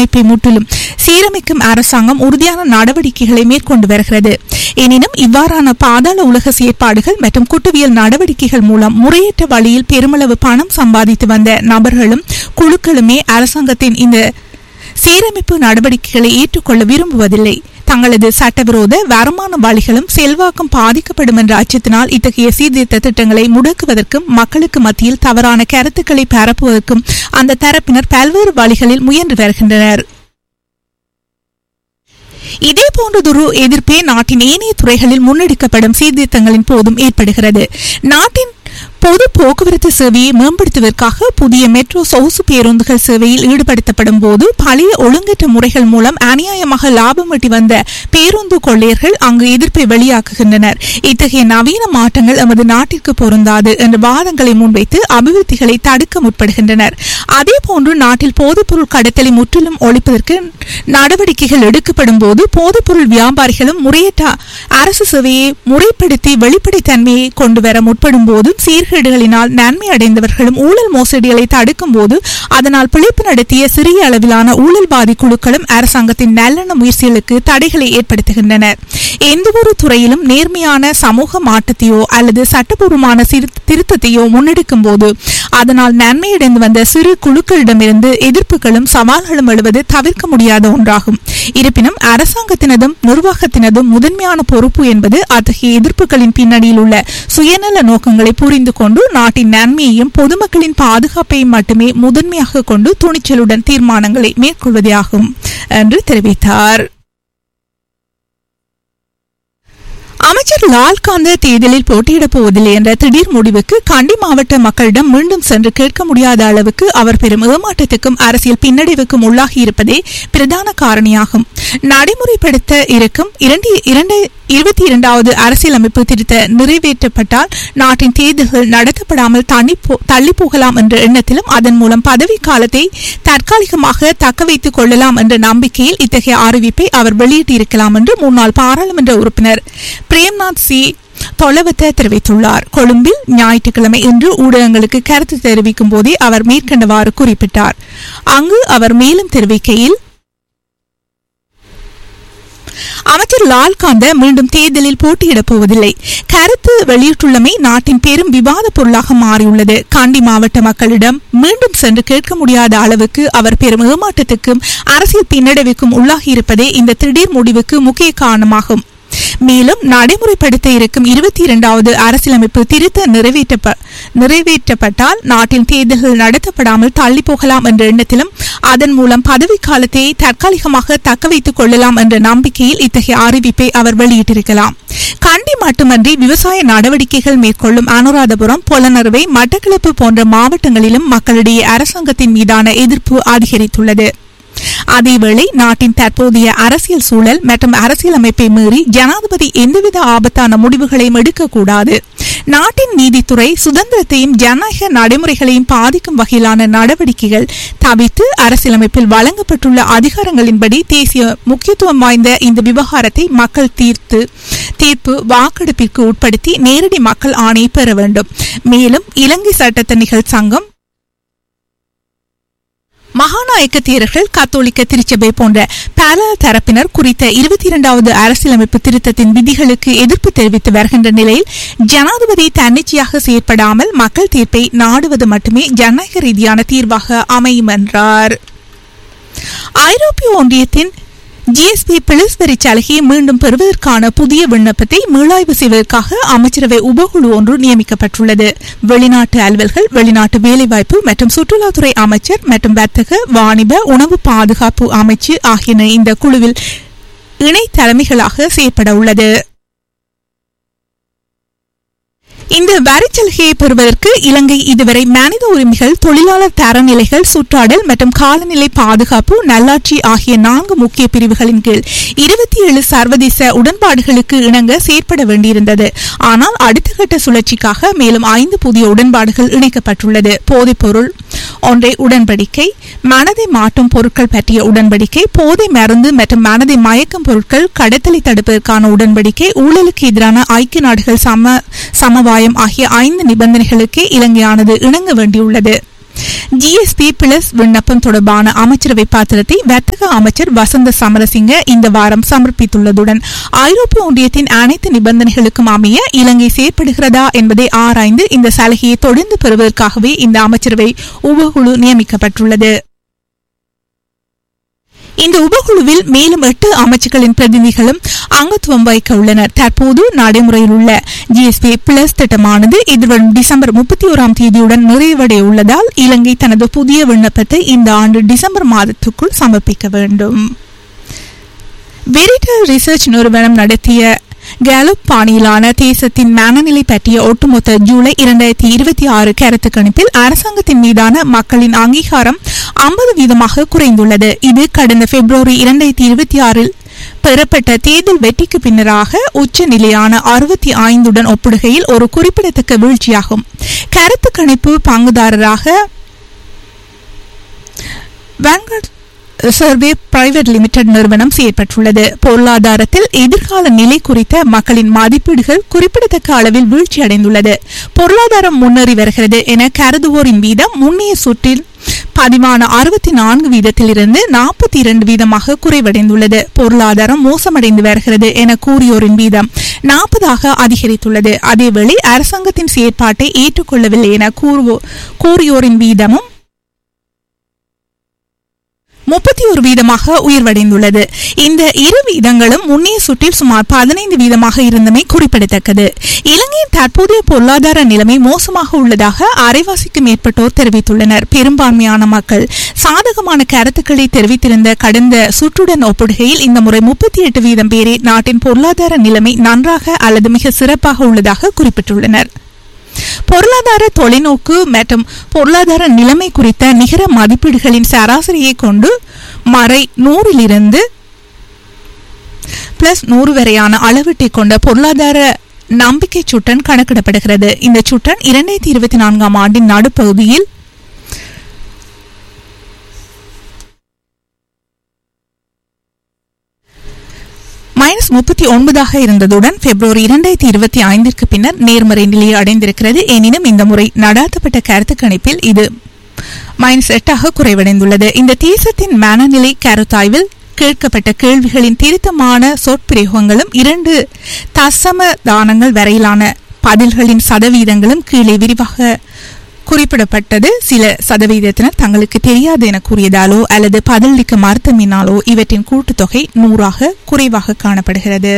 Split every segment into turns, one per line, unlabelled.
அமைப்பை முற்றிலும் சீரமைக்கும் அரசாங்கம் உறுதியான நடவடிக்கைகளை மேற்கொண்டு வருகிறது எனினும் இவ்வாறான பாதாள உலக செயற்பாடுகள் மற்றும் குற்றவியல் நடவடிக்கைகள் மூலம் முறையற்ற வழியில் பெருமளவு பணம் சம்பாதித்து வந்த நபர்களும் குழுக்களுமே அரசாங்கத்தின் இந்த சீரமைப்பு நடவடிக்கைகளை ஏற்றுக்கொள்ள விரும்புவதில்லை தங்களது சட்டவிரோத வருமான வழிகளும் செல்வாக்கும் பாதிக்கப்படும் என்ற அச்சத்தினால் இத்தகைய சீர்திருத்த திட்டங்களை முடக்குவதற்கும் மக்களுக்கு மத்தியில் தவறான கருத்துக்களை பரப்புவதற்கும் அந்த தரப்பினர் பல்வேறு வழிகளில் முயன்று வருகின்றனர் இதே போன்றதொரு எதிர்ப்பே நாட்டின் ஏனைய துறைகளில் முன்னெடுக்கப்படும் சீர்திருத்தங்களின் போதும் ஏற்படுகிறது நாட்டின் பொது போக்குவரத்து சேவையை மேம்படுத்துவதற்காக புதிய மெட்ரோ சொகுசு பேருந்துகள் சேவையில் ஈடுபடுத்தப்படும் போது பழைய ஒழுங்கற்ற முறைகள் மூலம் அநியாயமாக லாபம் ஈட்டி வந்த பேருந்து கொள்ளையர்கள் அங்கு எதிர்ப்பை வெளியாக்குகின்றனர் இத்தகைய நவீன மாற்றங்கள் எமது நாட்டிற்கு பொருந்தாது என்ற வாதங்களை முன்வைத்து அபிவிருத்திகளை தடுக்க முற்படுகின்றனர் அதேபோன்று நாட்டில் போதைப்பொருள் கடத்தலை முற்றிலும் ஒழிப்பதற்கு நடவடிக்கைகள் எடுக்கப்படும் போது போதைப்பொருள் வியாபாரிகளும் முறையற்ற அரசு சேவையை முறைப்படுத்தி வெளிப்படைத்தன்மையை கொண்டு வர முற்படும் போதும் சீர்கேடுகளினால் நன்மை அடைந்தவர்களும் ஊழல் மோசடிகளை தடுக்கும் போது அதனால் பிழைப்பு நடத்திய சிறிய அளவிலான ஊழல்வாதி குழுக்களும் அரசாங்கத்தின் நல்லெண்ண முயற்சிகளுக்கு தடைகளை ஏற்படுத்துகின்றனர் எந்தவொரு துறையிலும் நேர்மையான சமூக மாற்றத்தையோ அல்லது சட்டபூர்வமான சிறு- திருத்தத்தையோ முன்னெடுக்கும் போது அதனால் நன்மையடைந்து வந்த சிறு குழுக்களிடமிருந்து எதிர்ப்புகளும் சவால்களும் எழுவது தவிர்க்க முடியாத ஒன்றாகும் இருப்பினும் அரசாங்கத்தினதும் நிர்வாகத்தினதும் முதன்மையான பொறுப்பு என்பது அத்தகைய எதிர்ப்புகளின் பின்னணியில் உள்ள சுயநல நோக்கங்களை புரிந்து கொண்டு நாட்டின் நன்மையையும் பொதுமக்களின் பாதுகாப்பையும் மட்டுமே முதன்மையாக கொண்டு துணிச்சலுடன் தீர்மானங்களை மேற்கொள்வதே ஆகும் என்று தெரிவித்தார் அமைச்சர் லால்காந்த தேர்தலில் போட்டியிடப் போவதில்லை என்ற திடீர் முடிவுக்கு கண்டி மாவட்ட மக்களிடம் மீண்டும் சென்று கேட்க முடியாத அளவுக்கு அவர் பெரும் ஏமாற்றத்துக்கும் அரசியல் பின்னடைவுக்கும் உள்ளாகி இருப்பதே பிரதான காரணியாகும் நடைமுறைப்படுத்த இருக்கும் இரண்டு இரண்டு இருபத்தி இரண்டாவது அரசியலமைப்பு திருத்த நிறைவேற்றப்பட்டால் நாட்டின் தேர்தல்கள் நடத்தப்படாமல் தள்ளி போ- தள்ளி போகலாம் என்ற எண்ணத்திலும் அதன் மூலம் பதவி காலத்தை தற்காலிகமாக தக்க வைத்துக் கொள்ளலாம் என்ற நம்பிக்கையில் இத்தகைய அறிவிப்பை அவர் வெளியிட்டிருக்கலாம் என்று முன்னாள் பாராளுமன்ற உறுப்பினர் பிரேம்நாத் சி தொலவத்த தெரிவித்துள்ளார் கொழும்பில் ஞாயிற்றுக்கிழமை இன்று ஊடகங்களுக்கு கருத்து தெரிவிக்கும் போதே அவர் மேற்கண்டவாறு குறிப்பிட்டார் அங்கு அவர் மேலும் தெரிவிக்கையில் அமைச்சர் லால்காந்த மீண்டும் தேர்தலில் போட்டியிடப் போவதில்லை கருத்து வெளியிட்டுள்ளமை நாட்டின் பெரும் விவாத பொருளாக மாறியுள்ளது காண்டி மாவட்ட மக்களிடம் மீண்டும் சென்று கேட்க முடியாத அளவுக்கு அவர் பெரும் ஏமாற்றத்துக்கும் அரசியல் பின்னடைவுக்கும் உள்ளாகியிருப்பதே இந்த திடீர் முடிவுக்கு முக்கிய காரணமாகும் மேலும் நடைமுறைப்படுத்த இருக்கும் இருபத்தி இரண்டாவது அரசியலமைப்பு திருத்த நிறைவேற்றப்ப நிறைவேற்றப்பட்டால் நாட்டின் தேர்தல்கள் நடத்தப்படாமல் தள்ளி போகலாம் என்ற எண்ணத்திலும் அதன் மூலம் பதவிக்காலத்தை தற்காலிகமாக தக்க வைத்துக் கொள்ளலாம் என்ற நம்பிக்கையில் இத்தகைய அறிவிப்பை அவர் வெளியிட்டிருக்கலாம் கண்டி மட்டுமன்றி விவசாய நடவடிக்கைகள் மேற்கொள்ளும் அனுராதபுரம் பொலனறுவை மட்டக்களப்பு போன்ற மாவட்டங்களிலும் மக்களிடையே அரசாங்கத்தின் மீதான எதிர்ப்பு அதிகரித்துள்ளது அதேவேளை நாட்டின் தற்போதைய அரசியல் சூழல் மற்றும் அரசியலமைப்பை மீறி ஜனாதிபதி எந்தவித ஆபத்தான முடிவுகளையும் எடுக்கக்கூடாது நாட்டின் நீதித்துறை சுதந்திரத்தையும் ஜனநாயக நடைமுறைகளையும் பாதிக்கும் வகையிலான நடவடிக்கைகள் தவிர்த்து அரசியலமைப்பில் வழங்கப்பட்டுள்ள அதிகாரங்களின்படி தேசிய முக்கியத்துவம் வாய்ந்த இந்த விவகாரத்தை மக்கள் தீர்த்து தீர்ப்பு வாக்கெடுப்பிற்கு உட்படுத்தி நேரடி மக்கள் ஆணை பெற வேண்டும் மேலும் இலங்கை சட்டத்தணிகள் சங்கம் மகாநாயக்க தேரர்கள் கத்தோலிக்க திருச்சபை போன்ற பல தரப்பினர் குறித்த இருபத்தி இரண்டாவது அரசியலமைப்பு திருத்தத்தின் விதிகளுக்கு எதிர்ப்பு தெரிவித்து வருகின்ற நிலையில் ஜனாதிபதி தன்னிச்சையாக செயற்படாமல் மக்கள் தீர்ப்பை நாடுவது மட்டுமே ஜனநாயக ரீதியான தீர்வாக அமையும் என்றார் ஐரோப்பிய ஒன்றியத்தின் ஜிஎஸ்பி பிளஸ் வரி சலுகையை மீண்டும் பெறுவதற்கான புதிய விண்ணப்பத்தை மீளாய்வு செய்வதற்காக அமைச்சரவை உபகுழு ஒன்று நியமிக்கப்பட்டுள்ளது வெளிநாட்டு அலுவல்கள் வெளிநாட்டு வேலைவாய்ப்பு மற்றும் சுற்றுலாத்துறை அமைச்சர் மற்றும் வர்த்தக வாணிப உணவு பாதுகாப்பு அமைச்சு ஆகியன இந்த குழுவில் இணை தலைமைகளாக செயற்பட உள்ளது இந்த வரிச் சலுகையை பெறுவதற்கு இலங்கை இதுவரை மனித உரிமைகள் தொழிலாளர் தரநிலைகள் சுற்றாடல் மற்றும் காலநிலை பாதுகாப்பு நல்லாட்சி ஆகிய நான்கு முக்கிய பிரிவுகளின் கீழ் இருபத்தி ஏழு சர்வதேச உடன்பாடுகளுக்கு இணங்க செயற்பட வேண்டியிருந்தது ஆனால் அடுத்த கட்ட சுழற்சிக்காக மேலும் ஐந்து புதிய உடன்பாடுகள் இணைக்கப்பட்டுள்ளது போதைப்பொருள் ஒன்றை உடன்படிக்கை மனதை மாற்றும் பொருட்கள் பற்றிய உடன்படிக்கை போதை மருந்து மற்றும் மனதை மயக்கும் பொருட்கள் கடத்தலை தடுப்பதற்கான உடன்படிக்கை ஊழலுக்கு எதிரான ஐக்கிய நாடுகள் சம சமவாயம் ஆகிய ஐந்து நிபந்தனைகளுக்கே இலங்கையானது இணங்க வேண்டியுள்ளது ஜிஎஸ்பி பிளஸ் விண்ணப்பம் தொடர்பான அமைச்சரவை பாத்திரத்தை வர்த்தக அமைச்சர் வசந்த சமரசிங்க இந்த வாரம் சமர்ப்பித்துள்ளதுடன் ஐரோப்பிய ஒன்றியத்தின் அனைத்து நிபந்தனைகளுக்கும் அமைய இலங்கை செயற்படுகிறதா என்பதை ஆராய்ந்து இந்த சலுகையை தொடர்ந்து பெறுவதற்காகவே இந்த அமைச்சரவை உபகுழு நியமிக்கப்பட்டுள்ளது இந்த உபகுழுவில் மேலும் எட்டு அமைச்சுகளின் பிரதிநிதிகளும் அங்கத்துவம் வைக்க உள்ளனர் தற்போது நடைமுறையில் உள்ள ஜிஎஸ்பி பிளஸ் திட்டமானது எதிர்வரும் டிசம்பர் முப்பத்தி ஓராம் தேதியுடன் நிறைவடைய உள்ளதால் இலங்கை தனது புதிய விண்ணப்பத்தை இந்த ஆண்டு டிசம்பர் மாதத்துக்குள் சமர்ப்பிக்க வேண்டும் வெரிட்டல் ரிசர்ச் நிறுவனம் நடத்திய கேலப் பாணியிலான தேசத்தின் மனநிலை பற்றிய ஒட்டுமொத்த ஜூலை இரண்டாயிரத்தி இருபத்தி ஆறு கருத்து கணிப்பில் அரசாங்கத்தின் மீதான மக்களின் அங்கீகாரம் ஐம்பது வீதமாக குறைந்துள்ளது இது கடந்த பிப்ரவரி இரண்டாயிரத்தி இருபத்தி ஆறில் பெறப்பட்ட தேர்தல் வெற்றிக்கு பின்னராக உச்ச நிலையான அறுபத்தி ஐந்துடன் ஒப்பிடுகையில் ஒரு குறிப்பிடத்தக்க வீழ்ச்சியாகும் கருத்து கணிப்பு பங்குதாரராக வேங்கட் சர்வே பிரைவேட் லிமிடெட் நிறுவனம் செயற்பட்டுள்ளது பொருளாதாரத்தில் எதிர்கால நிலை குறித்த மக்களின் மதிப்பீடுகள் குறிப்பிடத்தக்க அளவில் வீழ்ச்சி அடைந்துள்ளது பொருளாதாரம் முன்னேறி வருகிறது என கருதுவோரின் வீதம் முன்னைய சுற்றில் பதிவான அறுபத்தி நான்கு வீதத்திலிருந்து நாற்பத்தி இரண்டு வீதமாக குறைவடைந்துள்ளது பொருளாதாரம் மோசமடைந்து வருகிறது என கூறியோரின் வீதம் நாற்பதாக அதிகரித்துள்ளது அதேவேளை அரசாங்கத்தின் செயற்பாட்டை ஏற்றுக்கொள்ளவில்லை என கூறுவோ கூறியோரின் வீதமும் முப்பத்தி ஒரு வீதமாக உயர்வடைந்துள்ளது இந்த இரு வீதங்களும் முன்னைய சுற்றில் சுமார் பதினைந்து வீதமாக இருந்தமை குறிப்பிடத்தக்கது இலங்கையின் தற்போதைய பொருளாதார நிலைமை மோசமாக உள்ளதாக அரைவாசிக்கு மேற்பட்டோர் தெரிவித்துள்ளனர் பெரும்பான்மையான மக்கள் சாதகமான கருத்துக்களை தெரிவித்திருந்த கடந்த சுற்றுடன் ஒப்பிடுகையில் இந்த முறை முப்பத்தி எட்டு வீதம் பேரே நாட்டின் பொருளாதார நிலைமை நன்றாக அல்லது மிக சிறப்பாக உள்ளதாக குறிப்பிட்டுள்ளனர் பொருளாதார தொலைநோக்கு மற்றும் பொருளாதார நிலைமை குறித்த நிகர மதிப்பீடுகளின் சராசரியை கொண்டு மறை நூறிலிருந்து பிளஸ் நூறு வரையான அளவீட்டை கொண்ட பொருளாதார நம்பிக்கை சுட்டன் கணக்கிடப்படுகிறது இந்த சுட்டன் இரண்டாயிரத்தி இருபத்தி நான்காம் ஆண்டின் நடுப்பகுதியில் மைனஸ் முப்பத்தி ஒன்பதாக இருந்ததுடன் பிப்ரவரி இரண்டாயிரத்தி இருபத்தி ஐந்திற்கு பின்னர் நேர்மறை நிலையை அடைந்திருக்கிறது எனினும் இந்த முறை நடாத்தப்பட்ட கருத்து கணிப்பில் இது மைனஸ் எட்டாக குறைவடைந்துள்ளது இந்த தேசத்தின் மனநிலை கருத்தாய்வில் கேட்கப்பட்ட கேள்விகளின் திருத்தமான சொற்பிரயோகங்களும் இரண்டு தசம தானங்கள் வரையிலான பதில்களின் சதவீதங்களும் கீழே விரிவாக குறிப்பிடப்பட்டது சில சதவீதத்தினர் தங்களுக்கு தெரியாது என கூறியதாலோ அல்லது பதிலளிக்க மறுத்தமினாலோ இவற்றின் கூட்டுத்தொகை நூறாக குறைவாக காணப்படுகிறது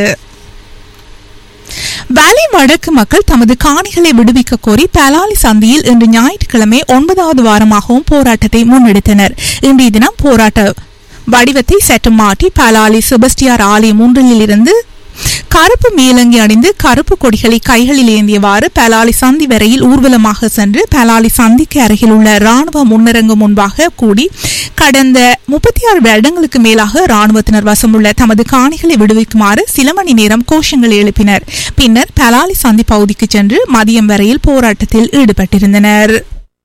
வேலை வடக்கு மக்கள் தமது காணிகளை விடுவிக்க கோரி பலாலி சந்தியில் இன்று ஞாயிற்றுக்கிழமை ஒன்பதாவது வாரமாகவும் போராட்டத்தை முன்னெடுத்தனர் இன்றைய தினம் போராட்ட வடிவத்தை சற்று மாற்றி பலாலி செபஸ்டியார் ஆலயம் ஒன்றில் இருந்து கருப்பு மேலங்கி அணிந்து கருப்பு கொடிகளை கைகளில் ஏந்தியவாறு பலாலி சந்தி வரையில் ஊர்வலமாக சென்று பலாலி சந்திக்கு அருகில் உள்ள ராணுவ முன்னரங்கு முன்பாக கூடி கடந்த முப்பத்தி ஆறு வருடங்களுக்கு மேலாக ராணுவத்தினர் வசமுள்ள தமது காணிகளை விடுவிக்குமாறு சில மணி நேரம் கோஷங்கள் எழுப்பினர் பின்னர் பலாலி சந்தி பகுதிக்கு சென்று மதியம் வரையில் போராட்டத்தில் ஈடுபட்டிருந்தனர்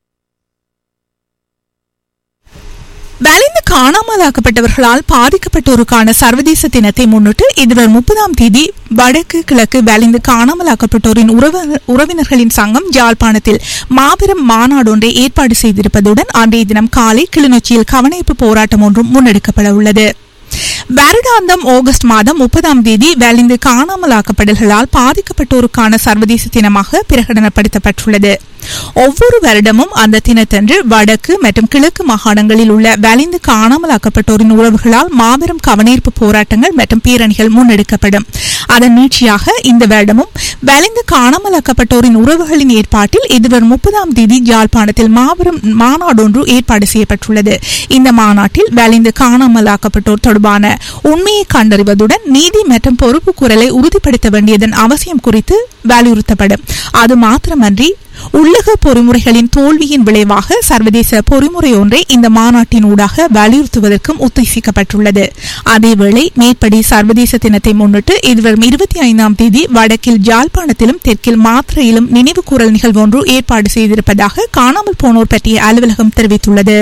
வலிந்து காணாமலாக்கப்பட்டவர்களால் பாதிக்கப்பட்டோருக்கான சர்வதேச தினத்தை முன்னிட்டு எதிர்வரும் முப்பதாம் தேதி வடக்கு கிழக்கு வலிந்து காணாமலாக்கப்பட்டோரின் உறவினர்களின் சங்கம் ஜாழ்ப்பாணத்தில் மாபெரும் மாநாடு ஒன்றை ஏற்பாடு செய்திருப்பதுடன் அன்றைய தினம் காலை கிளிநொச்சியில் கவனிப்பு போராட்டம் ஒன்றும் முன்னெடுக்கப்பட உள்ளது வருடாந்தம் ஆகஸ்ட் மாதம் முப்பதாம் தேதி வலிந்து காணாமலாக்கப்படல்களால் பாதிக்கப்பட்டோருக்கான சர்வதேச தினமாக பிரகடனப்படுத்தப்பட்டுள்ளது ஒவ்வொரு வருடமும் அந்த தினத்தன்று வடக்கு மற்றும் கிழக்கு மாகாணங்களில் உள்ள வலிந்து காணாமலாக்கப்பட்டோரின் உறவுகளால் மாபெரும் கவனீர்ப்பு போராட்டங்கள் மற்றும் பேரணிகள் முன்னெடுக்கப்படும் அதன் நீட்சியாக இந்த வருடமும் வலிந்து காணாமலாக்கப்பட்டோரின் உறவுகளின் ஏற்பாட்டில் எதிர்வரும் முப்பதாம் தேதி யாழ்ப்பாணத்தில் மாபெரும் மாநாடொன்று ஏற்பாடு செய்யப்பட்டுள்ளது இந்த மாநாட்டில் வலிந்து காணாமலாக்கப்பட்டோர் தொடர்பான உண்மையை கண்டறிவதுடன் நீதி மற்றும் பொறுப்பு குரலை உறுதிப்படுத்த வேண்டியதன் அவசியம் குறித்து வலியுறுத்தப்படும் அது மாத்திரமன்றி உள்ளக பொறிமுறைகளின் தோல்வியின் விளைவாக சர்வதேச பொறிமுறை ஒன்றை இந்த மாநாட்டின் ஊடாக வலியுறுத்துவதற்கும் உத்தேசிக்கப்பட்டுள்ளது அதேவேளை மேற்படி சர்வதேச தினத்தை முன்னிட்டு எதிர்வரும் இருபத்தி ஐந்தாம் தேதி வடக்கில் ஜாழ்ப்பாணத்திலும் தெற்கில் மாத்திரையிலும் நினைவு கூறல் நிகழ்வு ஒன்று ஏற்பாடு செய்திருப்பதாக காணாமல் போனோர் பற்றிய அலுவலகம் தெரிவித்துள்ளது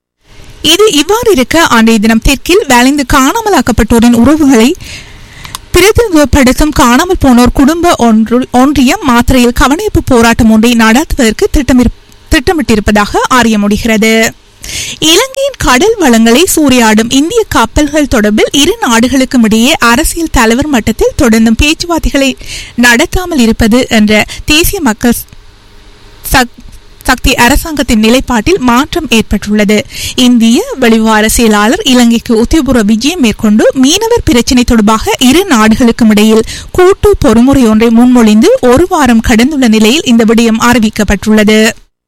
இது இவ்வாறு இருக்க அன்றைய தினம் தெற்கில் வளைந்து காணாமலாக்கப்பட்டோரின் உறவுகளை பிரதிநிதித்துவப்படுத்தும் காணாமல் போனோர் குடும்ப ஒன்று ஒன்றியம் மாத்திரையில் கவனிப்பு போராட்டம் ஒன்றை நடத்துவதற்கு திட்டமிரு- திட்டமிட்டிருப்பதாக அறிய முடிகிறது இலங்கையின் கடல் வளங்களை சூறையாடும் இந்திய கப்பல்கள் தொடர்பில் இரு நாடுகளுக்கும் இடையே அரசியல் தலைவர் மட்டத்தில் தொடர்ந்தும் பேச்சுவார்த்தைகளை நடத்தாமல் இருப்பது என்ற தேசிய மக்கள் சக்- சக்தி அரசாங்கத்தின் நிலைப்பாட்டில் மாற்றம் ஏற்பட்டுள்ளது இந்திய வெளிவார செயலாளர் இலங்கைக்கு உத்தியபூர்வ விஜயம் மேற்கொண்டு மீனவர் பிரச்சினை தொடர்பாக இரு நாடுகளுக்கும் இடையில் கூட்டு பொறுமுறை ஒன்றை முன்மொழிந்து ஒரு வாரம் கடந்துள்ள நிலையில் இந்த விடயம் அறிவிக்கப்பட்டுள்ளது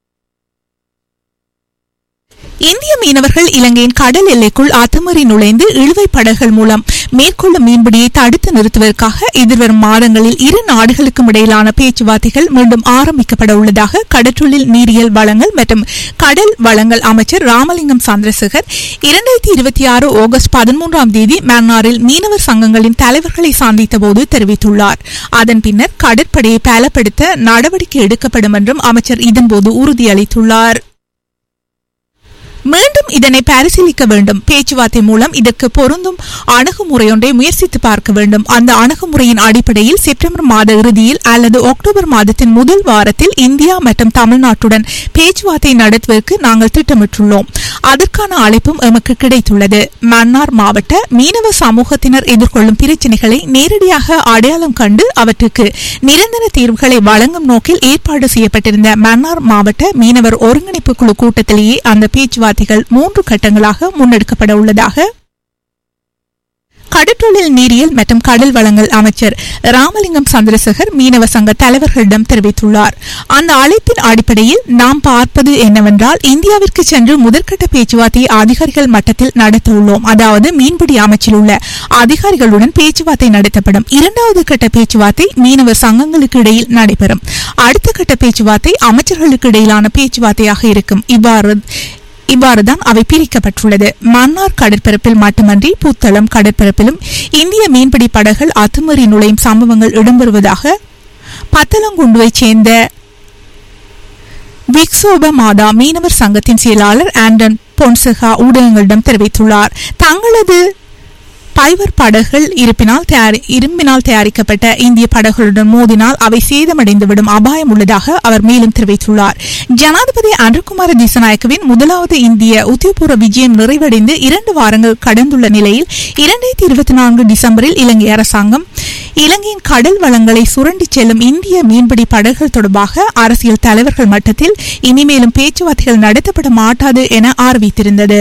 இந்திய மீனவர்கள் இலங்கையின் கடல் எல்லைக்குள் அத்துமீறி நுழைந்து இழுவை படகுகள் மூலம் மேற்கொள்ளும் மீன்பிடியை தடுத்து நிறுத்துவதற்காக எதிர்வரும் மாதங்களில் இரு நாடுகளுக்கும் இடையிலான பேச்சுவார்த்தைகள் மீண்டும் ஆரம்பிக்கப்பட உள்ளதாக கடற்றொழில் நீரியல் வளங்கள் மற்றும் கடல் வளங்கள் அமைச்சர் ராமலிங்கம் சந்திரசேகர் இரண்டாயிரத்தி இருபத்தி ஆறு ஆகஸ்ட் பதிமூன்றாம் தேதி மன்னாரில் மீனவர் சங்கங்களின் தலைவர்களை சந்தித்த போது தெரிவித்துள்ளார் அதன் பின்னர் கடற்படையை பலப்படுத்த நடவடிக்கை எடுக்கப்படும் என்றும் அமைச்சர் இதன்போது உறுதியளித்துள்ளார் மீண்டும் இதனை பரிசீலிக்க வேண்டும் பேச்சுவார்த்தை மூலம் இதற்கு பொருந்தும் அணுகுமுறையொன்றை முயற்சித்து பார்க்க வேண்டும் அந்த அணுகுமுறையின் அடிப்படையில் செப்டம்பர் மாத இறுதியில் அல்லது அக்டோபர் மாதத்தின் முதல் வாரத்தில் இந்தியா மற்றும் தமிழ்நாட்டுடன் பேச்சுவார்த்தை நடத்துவதற்கு நாங்கள் திட்டமிட்டுள்ளோம் அதற்கான அழைப்பும் எமக்கு கிடைத்துள்ளது மன்னார் மாவட்ட மீனவ சமூகத்தினர் எதிர்கொள்ளும் பிரச்சினைகளை நேரடியாக அடையாளம் கண்டு அவற்றுக்கு நிரந்தர தீர்வுகளை வழங்கும் நோக்கில் ஏற்பாடு செய்யப்பட்டிருந்த மன்னார் மாவட்ட மீனவர் ஒருங்கிணைப்பு குழு கூட்டத்திலேயே அந்த பேச்சுவார்த்தைகள் மூன்று கட்டங்களாக முன்னெடுக்கப்பட உள்ளதாக கடற்றொழில் நீரியல் மற்றும் கடல் வளங்கள் அமைச்சர் ராமலிங்கம் சந்திரசேகர் மீனவ சங்க தலைவர்களிடம் தெரிவித்துள்ளார் அந்த அழைப்பின் அடிப்படையில் நாம் பார்ப்பது என்னவென்றால் இந்தியாவிற்கு சென்று முதற்கட்ட பேச்சுவார்த்தையை அதிகாரிகள் மட்டத்தில் நடத்த உள்ளோம் அதாவது மீன்பிடி அமைச்சில் உள்ள அதிகாரிகளுடன் பேச்சுவார்த்தை நடத்தப்படும் இரண்டாவது கட்ட பேச்சுவார்த்தை மீனவர் சங்கங்களுக்கு இடையில் நடைபெறும் அடுத்த கட்ட பேச்சுவார்த்தை அமைச்சர்களுக்கு இடையிலான பேச்சுவார்த்தையாக இருக்கும் இவ்வாறு இவ்வாறுதான் அவை பிரிக்கப்பட்டுள்ளது மன்னார் கடற்பரப்பில் மட்டுமன்றி புத்தளம் கடற்பரப்பிலும் இந்திய மீன்பிடி படகுகள் அத்துமீறி நுழையும் சம்பவங்கள் இடம்பெறுவதாக பத்தலங்குண்டுவைச் சேர்ந்த விக்சோப மாதா மீனவர் சங்கத்தின் செயலாளர் ஆண்டன் பொன்செகா ஊடகங்களிடம் தெரிவித்துள்ளார் தங்களது பைவர் படகுகள் இருப்பினால் தயாரி இரும்பினால் தயாரிக்கப்பட்ட இந்திய படகுகளுடன் மோதினால் அவை சேதமடைந்துவிடும் அபாயம் உள்ளதாக அவர் மேலும் தெரிவித்துள்ளார் ஜனாதிபதி அன்ருகுமார திசநாயக்கவின் முதலாவது இந்திய உத்தியபூர்வ விஜயம் நிறைவடைந்து இரண்டு வாரங்கள் கடந்துள்ள நிலையில் இரண்டாயிரத்தி இருபத்தி நான்கு டிசம்பரில் இலங்கை அரசாங்கம் இலங்கையின் கடல் வளங்களை சுரண்டிச் செல்லும் இந்திய மீன்பிடி படகுகள் தொடர்பாக அரசியல் தலைவர்கள் மட்டத்தில் இனிமேலும் பேச்சுவார்த்தைகள் நடத்தப்பட மாட்டாது என அறிவித்திருந்தது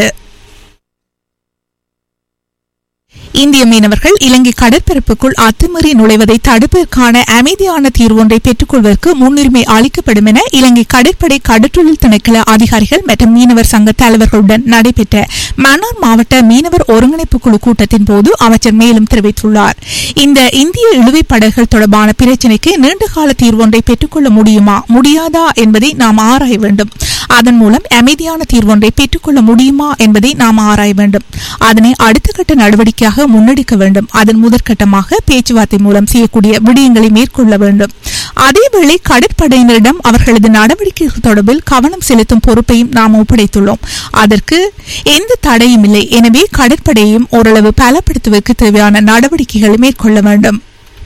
இந்திய மீனவர்கள் இலங்கை கடற்பரப்புக்குள் அத்துமீறி நுழைவதை தடுப்பதற்கான அமைதியான தீர்வொன்றை பெற்றுக்கொள்வதற்கு முன்னுரிமை அளிக்கப்படும் என இலங்கை கடற்படை கடற்றொழில் திணைக்கள அதிகாரிகள் மற்றும் மீனவர் சங்க தலைவர்களுடன் நடைபெற்ற மன்னார் மாவட்ட மீனவர் ஒருங்கிணைப்பு குழு கூட்டத்தின் போது அமைச்சர் மேலும் தெரிவித்துள்ளார் இந்த இந்திய இழுவை படகுகள் தொடர்பான பிரச்சினைக்கு நீண்டகால தீர்வொன்றை பெற்றுக்கொள்ள முடியுமா முடியாதா என்பதை நாம் ஆராய வேண்டும் அதன் மூலம் அமைதியான தீர்வொன்றை பெற்றுக்கொள்ள முடியுமா என்பதை நாம் ஆராய வேண்டும் அதனை அடுத்த கட்ட நடவடிக்கையாக முன்னெடுக்க வேண்டும் அதன் முதற்கட்டமாக பேச்சுவார்த்தை மூலம் செய்யக்கூடிய விடயங்களை மேற்கொள்ள வேண்டும் அதேவேளை கடற்படையினரிடம் அவர்களது நடவடிக்கைகள் தொடர்பில் கவனம் செலுத்தும் பொறுப்பையும் நாம் ஒப்படைத்துள்ளோம் அதற்கு எந்த தடையும் இல்லை எனவே கடற்படையையும் ஓரளவு பலப்படுத்துவதற்கு தேவையான நடவடிக்கைகளை மேற்கொள்ள வேண்டும்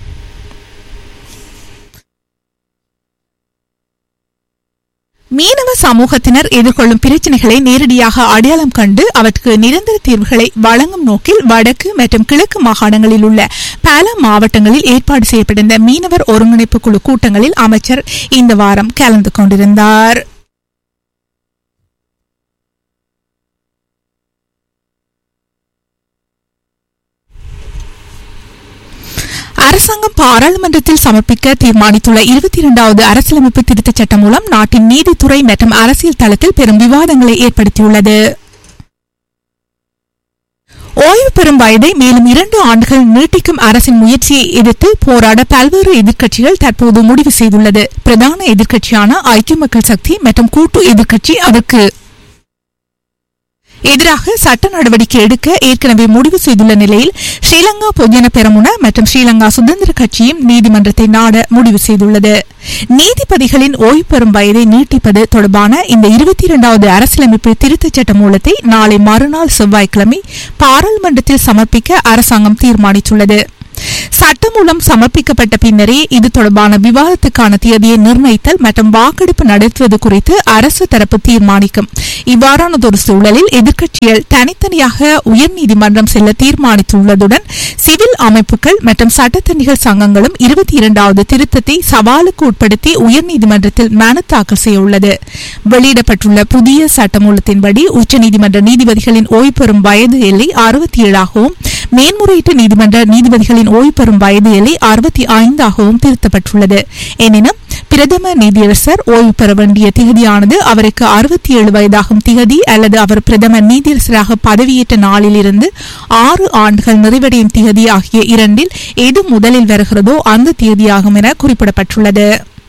மீனவ சமூகத்தினர் எதிர்கொள்ளும் பிரச்சினைகளை நேரடியாக அடையாளம் கண்டு அவற்றுக்கு நிரந்தர தீர்வுகளை வழங்கும் நோக்கில் வடக்கு மற்றும் கிழக்கு மாகாணங்களில் உள்ள பல மாவட்டங்களில் ஏற்பாடு செய்யப்பட்டிருந்த மீனவர் ஒருங்கிணைப்பு குழு கூட்டங்களில் அமைச்சர் இந்த வாரம் கலந்து கொண்டிருந்தார் அரசாங்கம் பாராளுமன்றத்தில் சமர்ப்பிக்க தீர்மானித்துள்ள இருபத்தி இரண்டாவது அரசியலமைப்பு திருத்தச் சட்டம் மூலம் நாட்டின் நீதித்துறை மற்றும் அரசியல் தளத்தில் பெரும் விவாதங்களை ஏற்படுத்தியுள்ளது ஓய்வு பெறும் வயதை மேலும் இரண்டு ஆண்டுகள் நீட்டிக்கும் அரசின் முயற்சியை எதிர்த்து போராட பல்வேறு எதிர்க்கட்சிகள் தற்போது முடிவு செய்துள்ளது பிரதான எதிர்க்கட்சியான ஐக்கிய மக்கள் சக்தி மற்றும் கூட்டு எதிர்க்கட்சி அதற்கு எதிராக சட்ட நடவடிக்கை எடுக்க ஏற்கனவே முடிவு செய்துள்ள நிலையில் ஸ்ரீலங்கா பொதுஜன பெரமுன மற்றும் ஸ்ரீலங்கா சுதந்திர கட்சியும் நீதிமன்றத்தை நாட முடிவு செய்துள்ளது நீதிபதிகளின் ஓய்வு பெறும் வயதை நீட்டிப்பது தொடர்பான இந்த இருபத்தி இரண்டாவது அரசியலமைப்பு திருத்தச் சட்ட மூலத்தை நாளை மறுநாள் செவ்வாய்க்கிழமை பாராளுமன்றத்தில் சமர்ப்பிக்க அரசாங்கம் தீர்மானித்துள்ளது சட்டமூலம் சமர்ப்பிக்கப்பட்ட பின்னரே இது தொடர்பான விவாதத்துக்கான தேதியை நிர்ணயித்தல் மற்றும் வாக்கெடுப்பு நடத்துவது குறித்து அரசு தரப்பு தீர்மானிக்கும் இவ்வாறானதொரு சூழலில் எதிர்க்கட்சிகள் தனித்தனியாக உயர்நீதிமன்றம் செல்ல தீர்மானித்துள்ளதுடன் சிவில் அமைப்புகள் மற்றும் சட்டத்தணிகள் சங்கங்களும் இருபத்தி இரண்டாவது திருத்தத்தை சவாலுக்கு உட்படுத்தி உயர்நீதிமன்றத்தில் மனு தாக்கல் செய்யவுள்ளது வெளியிடப்பட்டுள்ள புதிய சட்டமூலத்தின்படி உச்சநீதிமன்ற நீதிபதிகளின் ஓய்வு பெறும் வயது எல்லை அறுபத்தி ஏழாகவும் மேன்முறையீட்டு நீதிமன்ற நீதிபதிகளின் ஓய்வு பெறும் வயது எல்லை அறுபத்தி ஐந்தாகவும் திருத்தப்பட்டுள்ளது எனினும் பிரதம நீதியரசர் ஓய்வு பெற வேண்டிய திகதியானது அவருக்கு அறுபத்தி ஏழு வயதாகும் திகதி அல்லது அவர் பிரதம நீதியரசராக பதவியேற்ற நாளிலிருந்து ஆறு ஆண்டுகள் நிறைவடையும் திகதி ஆகிய இரண்டில் எது முதலில் வருகிறதோ அந்த தேதியாகும் என குறிப்பிடப்பட்டுள்ளது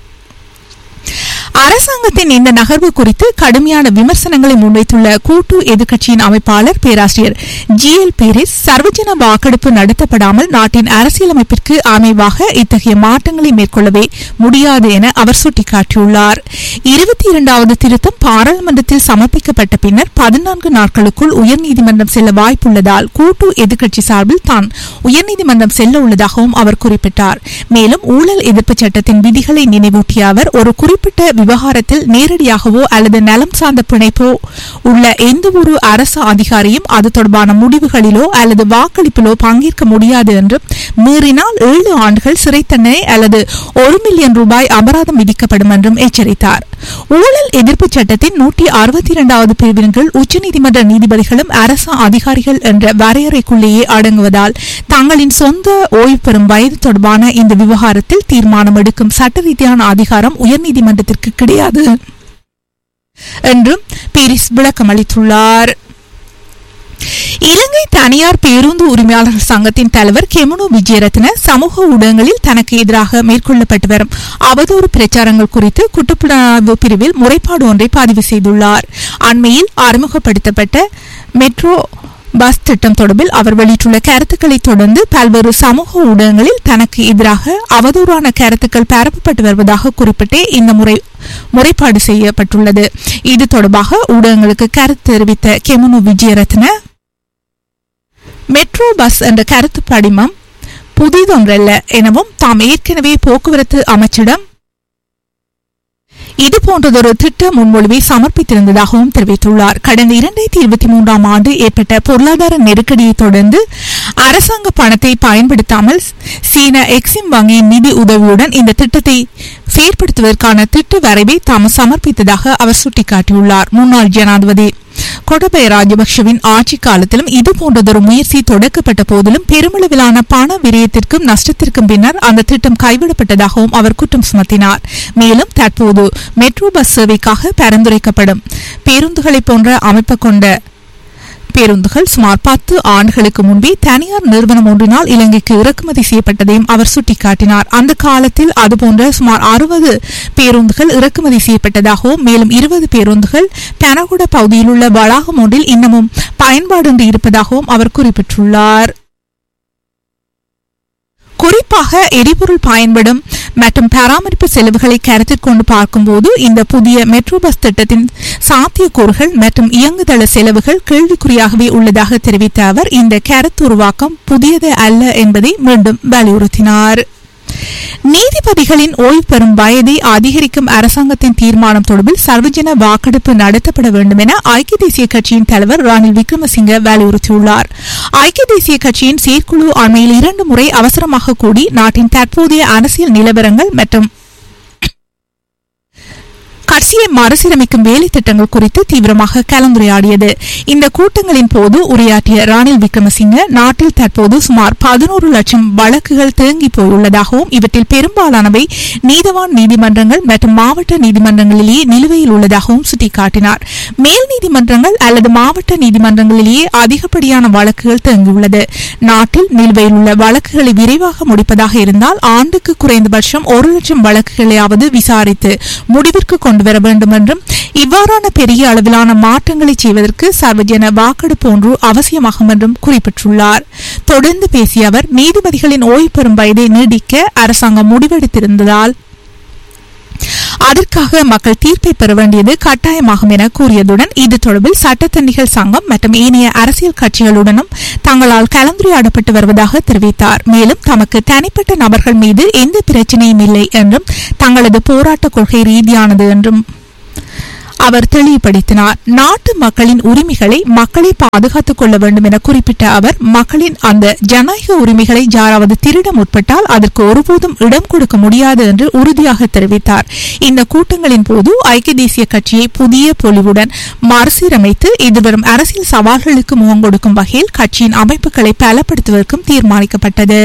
அரசாங்கத்தின் இந்த நகர்வு குறித்து கடுமையான விமர்சனங்களை முன்வைத்துள்ள கூட்டு எதிர்க்கட்சியின் அமைப்பாளர் பேராசிரியர் ஜி எல் பீரிஸ் சர்வஜன வாக்கெடுப்பு நடத்தப்படாமல் நாட்டின் அரசியலமைப்பிற்கு அமைவாக இத்தகைய மாற்றங்களை மேற்கொள்ளவே முடியாது என அவர் சுட்டிக்காட்டியுள்ளார் இருபத்தி இரண்டாவது திருத்தம் பாராளுமன்றத்தில் சமர்ப்பிக்கப்பட்ட பின்னர் பதினான்கு நாட்களுக்குள் உயர்நீதிமன்றம் செல்ல வாய்ப்புள்ளதால் கூட்டு எதிர்க்கட்சி சார்பில் தான் உயர்நீதிமன்றம் செல்ல உள்ளதாகவும் அவர் குறிப்பிட்டார் மேலும் ஊழல் எதிர்ப்பு சட்டத்தின் விதிகளை நினைவூட்டிய அவர் ஒரு குறிப்பிட்ட விவகாரத்தில் நேரடியாகவோ அல்லது நலம் சார்ந்த பிணைப்போ உள்ள எந்த ஒரு அரசு அதிகாரியும் அது தொடர்பான முடிவுகளிலோ அல்லது வாக்களிப்பிலோ பங்கேற்க முடியாது என்றும் மீறினால் ஏழு ஆண்டுகள் சிறை தண்டனை அல்லது ஒரு மில்லியன் ரூபாய் அபராதம் விதிக்கப்படும் என்றும் எச்சரித்தார் ஊழல் எதிர்ப்பு சட்டத்தின் நூற்றி அறுபத்தி இரண்டாவது பிரிவின் கீழ் உச்சநீதிமன்ற நீதிபதிகளும் அரசு அதிகாரிகள் என்ற வரையறைக்குள்ளேயே அடங்குவதால் தங்களின் சொந்த ஓய்வு பெறும் வயது தொடர்பான இந்த விவகாரத்தில் தீர்மானம் எடுக்கும் சட்ட ரீதியான அதிகாரம் உயர்நீதிமன்றத்திற்கு கிடையாது என்றும் பீரிஸ் விளக்கமளித்துள்ளார் இலங்கை தனியார் பேருந்து உரிமையாளர்கள் சங்கத்தின் தலைவர் கெமுனு விஜயரத்ன சமூக ஊடகங்களில் தனக்கு எதிராக மேற்கொள்ளப்பட்டு வரும் அவதூறு பிரச்சாரங்கள் குறித்து குற்றப்புலனாய்வு பிரிவில் முறைப்பாடு ஒன்றை பதிவு செய்துள்ளார் அண்மையில் அறிமுகப்படுத்தப்பட்ட மெட்ரோ பஸ் திட்டம் தொடர்பில் அவர் வெளியிட்டுள்ள கருத்துக்களை தொடர்ந்து பல்வேறு சமூக ஊடகங்களில் தனக்கு எதிராக அவதூறான கருத்துக்கள் பரப்பப்பட்டு வருவதாக குறிப்பிட்டே இந்த முறை முறைப்பாடு செய்யப்பட்டுள்ளது இது தொடர்பாக ஊடகங்களுக்கு கருத்து தெரிவித்த கெமுனு விஜயரத்ன மெட்ரோ பஸ் என்ற கருத்து படிமம் புதிதொன்றல்ல எனவும் தாம் ஏற்கனவே போக்குவரத்து அமைச்சிடம் இது போன்றதொரு திட்ட முன்மொழிவை சமர்ப்பித்திருந்ததாகவும் தெரிவித்துள்ளார் கடந்த இரண்டாயிரத்தி இருபத்தி மூன்றாம் ஆண்டு ஏற்பட்ட பொருளாதார நெருக்கடியை தொடர்ந்து அரசாங்க பணத்தை பயன்படுத்தாமல் சீன எக்ஸிம் வங்கியின் நிதி உதவியுடன் இந்த திட்டத்தை செயற்படுத்துவதற்கான திட்ட வரைவை தாம் சமர்ப்பித்ததாக அவர் சுட்டிக்காட்டியுள்ளார் முன்னாள் ஜனாதிபதி கொடபய ராஜபக்ஷவின் ஆட்சி காலத்திலும் இது போன்றதொரு முயற்சி தொடக்கப்பட்ட போதிலும் பெருமளவிலான பண விரயத்திற்கும் நஷ்டத்திற்கும் பின்னர் அந்த திட்டம் கைவிடப்பட்டதாகவும் அவர் குற்றம் சுமத்தினார் மேலும் தற்போது மெட்ரோ பஸ் சேவைக்காக பரிந்துரைக்கப்படும் பேருந்துகளை போன்ற அமைப்பு கொண்ட பேருந்துகள் சுமார் பத்து ஆண்டுகளுக்கு முன்பே தனியார் நிறுவனம் ஒன்றினால் இலங்கைக்கு இறக்குமதி செய்யப்பட்டதையும் அவர் சுட்டிக்காட்டினார் அந்த காலத்தில் அதுபோன்ற சுமார் அறுபது பேருந்துகள் இறக்குமதி செய்யப்பட்டதாகவும் மேலும் இருபது பேருந்துகள் பெனகுட பகுதியில் உள்ள வளாகம் ஒன்றில் இன்னமும் பயன்பாடின்றி இருப்பதாகவும் அவர் குறிப்பிட்டுள்ளார் குறிப்பாக எரிபொருள் பயன்படும் மற்றும் பராமரிப்பு செலவுகளை கருத்தில் கொண்டு பார்க்கும்போது இந்த புதிய மெட்ரோ பஸ் திட்டத்தின் சாத்தியக்கூறுகள் மற்றும் இயங்குதள செலவுகள் கேள்விக்குறியாகவே உள்ளதாக தெரிவித்த அவர் இந்த கருத்து உருவாக்கம் புதியது அல்ல என்பதை மீண்டும் வலியுறுத்தினார் நீதிபதிகளின் ஓய்வு பெறும் வயதை அதிகரிக்கும் அரசாங்கத்தின் தீர்மானம் தொடர்பில் சர்வஜன வாக்கெடுப்பு நடத்தப்பட வேண்டும் என ஐக்கிய தேசிய கட்சியின் தலைவர் ரணில் விக்ரமசிங்க வலியுறுத்தியுள்ளார் ஐக்கிய தேசிய கட்சியின் செயற்குழு அண்மையில் இரண்டு முறை அவசரமாக கூடி நாட்டின் தற்போதைய அரசியல் நிலவரங்கள் மற்றும் கட்சியை மறுசீரமைக்கும் வேலை திட்டங்கள் குறித்து தீவிரமாக கலந்துரையாடியது இந்த கூட்டங்களின் போது உரையாற்றிய ரணில் விக்ரமசிங்க நாட்டில் தற்போது சுமார் பதினோரு லட்சம் வழக்குகள் தேங்கி போயுள்ளதாகவும் இவற்றில் பெரும்பாலானவை நீதவான் நீதிமன்றங்கள் மற்றும் மாவட்ட நீதிமன்றங்களிலேயே நிலுவையில் உள்ளதாகவும் சுட்டிக்காட்டினார் மேல் நீதிமன்றங்கள் அல்லது மாவட்ட நீதிமன்றங்களிலேயே அதிகப்படியான வழக்குகள் தேங்கியுள்ளது நாட்டில் நிலுவையில் உள்ள வழக்குகளை விரைவாக முடிப்பதாக இருந்தால் ஆண்டுக்கு குறைந்தபட்சம் ஒரு லட்சம் வழக்குகளையாவது விசாரித்து முடிவிற்கு கொண்டு வர வேண்டும் என்றும் இவ்வாறான பெரிய அளவிலான மாற்றங்களை செய்வதற்கு சர்வஜன வாக்கெடுப்பு ஒன்று அவசியமாகும் என்றும் குறிப்பிட்டுள்ளார் தொடர்ந்து பேசிய அவர் நீதிபதிகளின் ஓய்வு பெறும் வயதை நீடிக்க அரசாங்கம் முடிவெடுத்திருந்ததால் அதற்காக மக்கள் தீர்ப்பை பெற வேண்டியது கட்டாயமாகும் என கூறியதுடன் இது தொடர்பில் சட்டத்தணிகள் சங்கம் மற்றும் ஏனைய அரசியல் கட்சிகளுடனும் தங்களால் கலந்துரையாடப்பட்டு வருவதாக தெரிவித்தார் மேலும் தமக்கு தனிப்பட்ட நபர்கள் மீது எந்த பிரச்சனையும் இல்லை என்றும் தங்களது போராட்ட கொள்கை ரீதியானது என்றும் அவர் தெளிவுபடுத்தினார் நாட்டு மக்களின் உரிமைகளை மக்களே பாதுகாத்துக் கொள்ள வேண்டும் என குறிப்பிட்ட அவர் மக்களின் அந்த ஜனநாயக உரிமைகளை யாராவது திருட முற்பட்டால் அதற்கு ஒருபோதும் இடம் கொடுக்க முடியாது என்று உறுதியாக தெரிவித்தார் இந்த கூட்டங்களின் போது ஐக்கிய தேசிய கட்சியை புதிய பொலிவுடன் மறுசீரமைத்து எதிர்வரும் அரசியல் சவால்களுக்கு முகம் கொடுக்கும் வகையில் கட்சியின் அமைப்புகளை பலப்படுத்துவதற்கும் தீர்மானிக்கப்பட்டது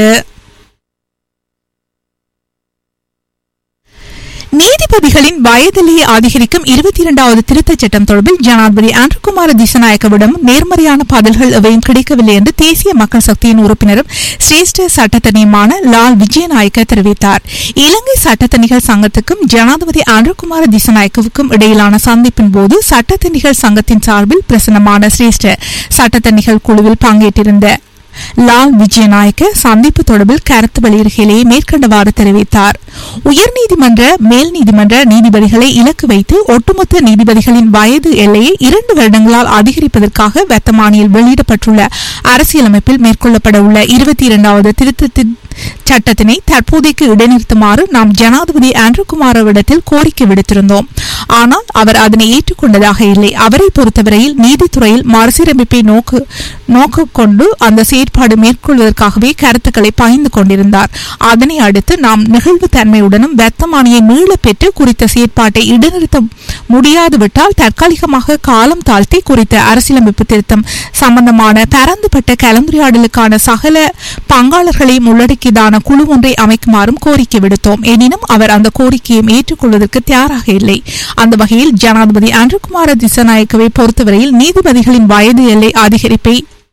நீதிபதிகளின் வயதிலேயே அதிகரிக்கும் இருபத்தி இரண்டாவது திருத்தச் சட்டம் தொடர்பில் ஜனாதிபதி ஆண்ட்ருகுமார திசநாயக்கவிடம் நேர்மறையான பதில்கள் எவையும் கிடைக்கவில்லை என்று தேசிய மக்கள் சக்தியின் உறுப்பினரும் சிரேஷ்ட சட்டத்தனியுமான லால் விஜயநாயக்க தெரிவித்தார் இலங்கை சட்டத்தணிகள் சங்கத்துக்கும் ஜனாதிபதி ஆண்ட்ருகுமார திசநாயக்கவுக்கும் இடையிலான சந்திப்பின் போது சட்டத்தணிகள் சங்கத்தின் சார்பில் பிரசன்னமான சிரேஷ்ட சட்டத்தணிகள் குழுவில் பங்கேற்றிருந்த லால் விஜயநாயக்க சந்திப்பு தொடர்பில் கருத்து வெளியிடுகையிலேயே மேற்கண்டவாறு தெரிவித்தார் உயர்நீதிமன்ற மேல் நீதிமன்ற நீதிபதிகளை இலக்கு வைத்து ஒட்டுமொத்த நீதிபதிகளின் வயது எல்லையை இரண்டு வருடங்களால் அதிகரிப்பதற்காக வர்த்தமானியில் வெளியிடப்பட்டுள்ள அரசியலமைப்பில் மேற்கொள்ளப்பட உள்ள இருபத்தி இரண்டாவது திருத்தத்தின் சட்டத்தினை தற்போதைக்கு இடைநிறுத்துமாறு நாம் ஜனாதிபதி ஆண்ட்ருகுமாரவிடத்தில் கோரிக்கை விடுத்திருந்தோம் ஆனால் அவர் அதனை ஏற்றுக்கொண்டதாக இல்லை அவரை பொறுத்தவரையில் நீதித்துறையில் மறுசீரமைப்பை நோக்கு நோக்கு கொண்டு அந்த செயற்பாடு மேற்கொள்வதற்காகவே கருத்துக்களை பகிர்ந்து கொண்டிருந்தார் அதனை அடுத்து நாம் நிகழ்வு தன்மையுடனும் வர்த்தமானியை மீள பெற்று குறித்த செயற்பாட்டை இடைநிறுத்த முடியாது விட்டால் தற்காலிகமாக காலம் தாழ்த்தி குறித்த அரசியலமைப்பு திருத்தம் சம்பந்தமான பரந்துபட்ட கலந்துரையாடலுக்கான சகல பங்காளர்களையும் உள்ளடக்கியதான குழு ஒன்றை அமைக்குமாறும் கோரிக்கை விடுத்தோம் எனினும் அவர் அந்த கோரிக்கையை ஏற்றுக்கொள்வதற்கு தயாராக இல்லை அந்த வகையில் ஜனாதிபதி அன்றுகுமார திசநாயக்கவை பொறுத்தவரையில் நீதிபதிகளின் வயது எல்லை அதிகரிப்பை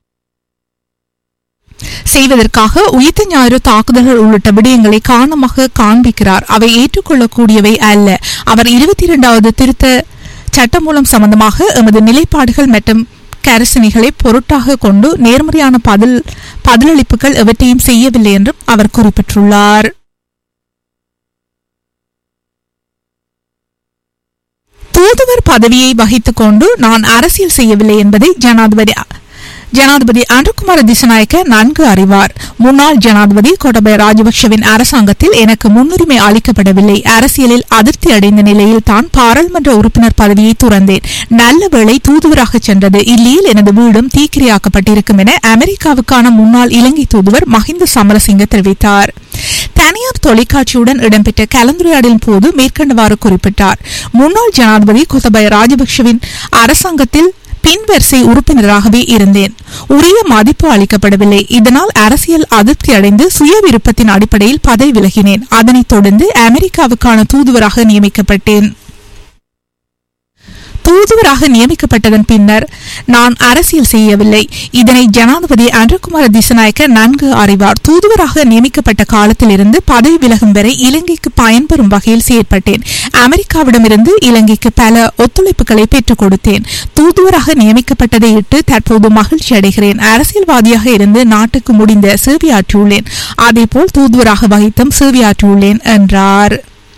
செய்வதற்காக உயிர்த்த ஞாயிறு தாக்குதல்கள் உள்ளிட்ட விடயங்களை காரணமாக காண்பிக்கிறார் அவை ஏற்றுக்கொள்ளக்கூடியவை அல்ல அவர் இருபத்தி இரண்டாவது திருத்த சட்டமூலம் சம்பந்தமாக எமது நிலைப்பாடுகள் மற்றும் கரிசனைகளை பொருட்டாக கொண்டு நேர்மறையான பதில் பதிலளிப்புகள் எவற்றையும் செய்யவில்லை என்றும் அவர் குறிப்பிட்டுள்ளார் தூதுவர் பதவியை வகித்துக் கொண்டு நான் அரசியல் செய்யவில்லை என்பதை ஜனாதிபதி ஜனாதிபதி அன்றுகுமார திசநாயக்க நன்கு அறிவார் முன்னாள் ஜனாதிபதி கோட்டபய ராஜபக்ஷவின் அரசாங்கத்தில் எனக்கு முன்னுரிமை அளிக்கப்படவில்லை அரசியலில் அதிருப்தி அடைந்த நிலையில் தான் பாராளுமன்ற உறுப்பினர் பதவியை துறந்தேன் நல்ல வேளை தூதுவராக சென்றது இல்லையில் எனது வீடும் தீக்கிரையாக்கப்பட்டிருக்கும் என அமெரிக்காவுக்கான முன்னாள் இலங்கை தூதுவர் மஹிந்த சமரசிங்க தெரிவித்தார் தனியார் தொலைக்காட்சியுடன் இடம்பெற்ற கலந்துரையாடலின் போது மேற்கண்டவாறு குறிப்பிட்டார் முன்னாள் ஜனாதிபதி கோத்தபய ராஜபக்ஷவின் அரசாங்கத்தில் பின்வரிசை உறுப்பினராகவே இருந்தேன் உரிய மதிப்பு அளிக்கப்படவில்லை இதனால் அரசியல் அதிருப்தி அடைந்து சுய விருப்பத்தின் அடிப்படையில் பதவி விலகினேன் அதனைத் தொடர்ந்து அமெரிக்காவுக்கான தூதுவராக நியமிக்கப்பட்டேன் தூதுவராக நியமிக்கப்பட்டதன் பின்னர் நான் அரசியல் செய்யவில்லை இதனை ஜனாதிபதி அன்றகுமார திசநாயக்க நன்கு அறிவார் தூதுவராக நியமிக்கப்பட்ட காலத்திலிருந்து பதவி விலகும் வரை இலங்கைக்கு பயன்பெறும் வகையில் செயற்பட்டேன் அமெரிக்காவிடமிருந்து இலங்கைக்கு பல ஒத்துழைப்புகளை பெற்றுக் கொடுத்தேன் தூதுவராக நியமிக்கப்பட்டதை இட்டு தற்போது மகிழ்ச்சி அடைகிறேன் அரசியல்வாதியாக இருந்து நாட்டுக்கு முடிந்த சேவையாற்றியுள்ளேன் அதேபோல் தூதுவராக வகித்தும் சேவையாற்றியுள்ளேன் என்றார்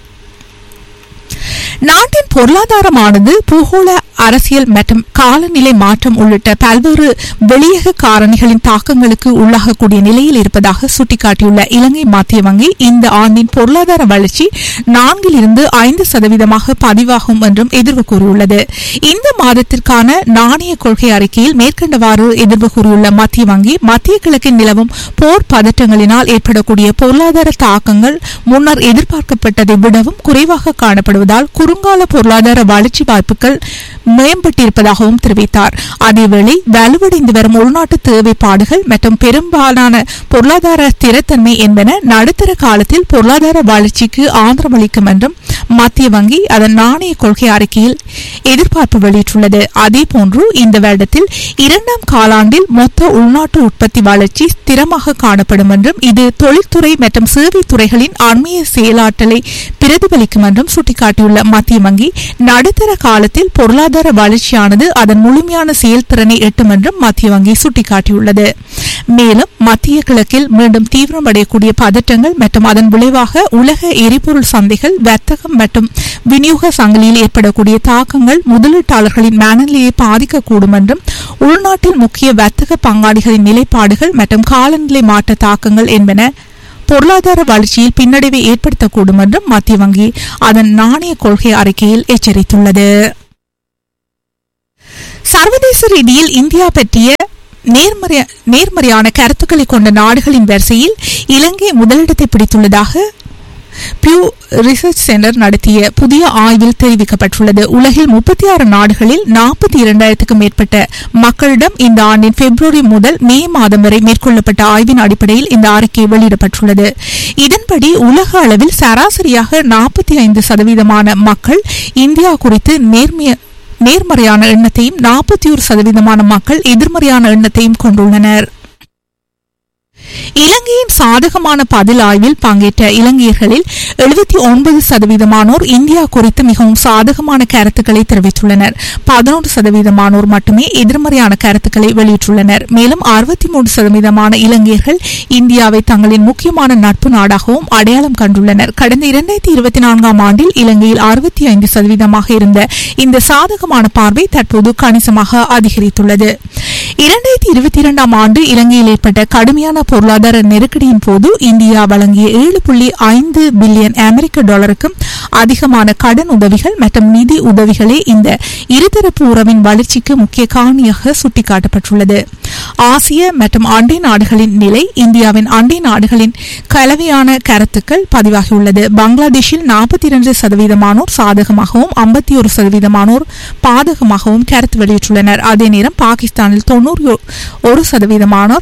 நாட்டின் பொருளாதாரமானது பூகோள அரசியல் மற்றும் காலநிலை மாற்றம் உள்ளிட்ட பல்வேறு வெளியக காரணிகளின் தாக்கங்களுக்கு உள்ளாகக்கூடிய நிலையில் இருப்பதாக சுட்டிக்காட்டியுள்ள இலங்கை மத்திய வங்கி இந்த ஆண்டின் பொருளாதார வளர்ச்சி நான்கிலிருந்து ஐந்து சதவீதமாக பதிவாகும் என்றும் எதிர்வு கூறியுள்ளது இந்த மாதத்திற்கான நாணய கொள்கை அறிக்கையில் மேற்கண்டவாறு எதிர்வு கூறியுள்ள மத்திய வங்கி மத்திய கிழக்கில் நிலவும் போர் பதற்றங்களினால் ஏற்படக்கூடிய பொருளாதார தாக்கங்கள் முன்னர் எதிர்பார்க்கப்பட்டதை விடவும் குறைவாக காணப்படுவதால் குறுங்கால பொருளாதார வளர்ச்சி வாய்ப்புகள் மேம்பட்டிருப்பதாகவும் தெரிவித்தார் அதேவேளை வலுவடைந்து வரும் உள்நாட்டு தேவைப்பாடுகள் மற்றும் பெரும்பாலான பொருளாதார ஸ்திரத்தன்மை என்பன நடுத்தர காலத்தில் பொருளாதார வளர்ச்சிக்கு ஆதரவளிக்கும் என்றும் மத்திய வங்கி அதன் நாணய கொள்கை அறிக்கையில் எதிர்பார்ப்பு வெளியிட்டுள்ளது அதேபோன்று இந்த வருடத்தில் இரண்டாம் காலாண்டில் மொத்த உள்நாட்டு உற்பத்தி வளர்ச்சி ஸ்திரமாக காணப்படும் என்றும் இது தொழில்துறை மற்றும் சேவை துறைகளின் அண்மைய செயலாற்றலை பிரதிபலிக்கும் என்றும் சுட்டிக்காட்டியுள்ளது சுட்டிக்காட்டியுள்ள மத்திய வங்கி நடுத்தர காலத்தில் பொருளாதார வளர்ச்சியானது அதன் முழுமையான செயல்திறனை எட்டும் என்றும் மத்திய வங்கி சுட்டிக்காட்டியுள்ளது மேலும் மத்திய கிழக்கில் மீண்டும் தீவிரமடையக்கூடிய பதற்றங்கள் மற்றும் அதன் விளைவாக உலக எரிபொருள் சந்தைகள் வர்த்தகம் மற்றும் விநியோக சங்கிலியில் ஏற்படக்கூடிய தாக்கங்கள் முதலீட்டாளர்களின் மனநிலையை பாதிக்கக்கூடும் என்றும் உள்நாட்டில் முக்கிய வர்த்தக பங்காளிகளின் நிலைப்பாடுகள் மற்றும் காலநிலை மாற்ற தாக்கங்கள் என்பன பொருளாதார வளர்ச்சியில் பின்னடைவை ஏற்படுத்தக்கூடும் என்றும் மத்திய வங்கி அதன் நாணய கொள்கை அறிக்கையில் எச்சரித்துள்ளது சர்வதேச ரீதியில் இந்தியா பற்றிய நேர்மறை நேர்மறையான கருத்துக்களை கொண்ட நாடுகளின் வரிசையில் இலங்கை முதலிடத்தை பிடித்துள்ளதாக பியூ ரிசர்ச் சென்டர் நடத்திய புதிய ஆய்வில் தெரிவிக்கப்பட்டுள்ளது உலகில் முப்பத்தி ஆறு நாடுகளில் நாற்பத்தி இரண்டாயிரத்துக்கும் மேற்பட்ட மக்களிடம் இந்த ஆண்டின் பிப்ரவரி முதல் மே மாதம் வரை மேற்கொள்ளப்பட்ட ஆய்வின் அடிப்படையில் இந்த அறிக்கை வெளியிடப்பட்டுள்ளது இதன்படி உலக அளவில் சராசரியாக நாற்பத்தி ஐந்து சதவீதமான மக்கள் இந்தியா குறித்து நேர்மைய நேர்மறையான எண்ணத்தையும் நாற்பத்தி ஒரு சதவீதமான மக்கள் எதிர்மறையான எண்ணத்தையும் கொண்டுள்ளனர் இலங்கையின் சாதகமான பதில் ஆய்வில் பங்கேற்ற இலங்கையர்களில் எழுபத்தி ஒன்பது சதவீதமானோர் இந்தியா குறித்து மிகவும் சாதகமான கருத்துக்களை தெரிவித்துள்ளனர் பதினொன்று சதவீதமானோர் மட்டுமே எதிர்மறையான கருத்துக்களை வெளியிட்டுள்ளனர் மேலும் அறுபத்தி மூன்று சதவீதமான இலங்கையர்கள் இந்தியாவை தங்களின் முக்கியமான நட்பு நாடாகவும் அடையாளம் கண்டுள்ளனர் கடந்த இரண்டாயிரத்தி இருபத்தி நான்காம் ஆண்டில் இலங்கையில் அறுபத்தி ஐந்து சதவீதமாக இருந்த இந்த சாதகமான பார்வை தற்போது கணிசமாக அதிகரித்துள்ளது இரண்டாயிரத்தி இருபத்தி இரண்டாம் ஆண்டு இலங்கையில் ஏற்பட்ட கடுமையான பொருளாதார நெருக்கடியின் போது இந்தியா வழங்கிய ஏழு புள்ளி ஐந்து பில்லியன் அமெரிக்க டாலருக்கும் அதிகமான கடன் உதவிகள் மற்றும் நிதி உதவிகளே இந்த இருதரப்பு உறவின் வளர்ச்சிக்கு முக்கிய காரணியாக சுட்டிக்காட்டப்பட்டுள்ளது ஆசிய மற்றும் அண்டை நாடுகளின் நிலை இந்தியாவின் அண்டை நாடுகளின் கலவையான கருத்துக்கள் பதிவாகியுள்ளது பங்களாதேஷில் நாற்பத்தி இரண்டு சதவீதமானோர் சாதகமாகவும் ஐம்பத்தி ஒரு சதவீதமானோர் பாதகமாகவும் கருத்து வெளியிட்டுள்ளனர் அதே நேரம் பாகிஸ்தானில் தொன்னூறு ஒரு சதவீதமானோர்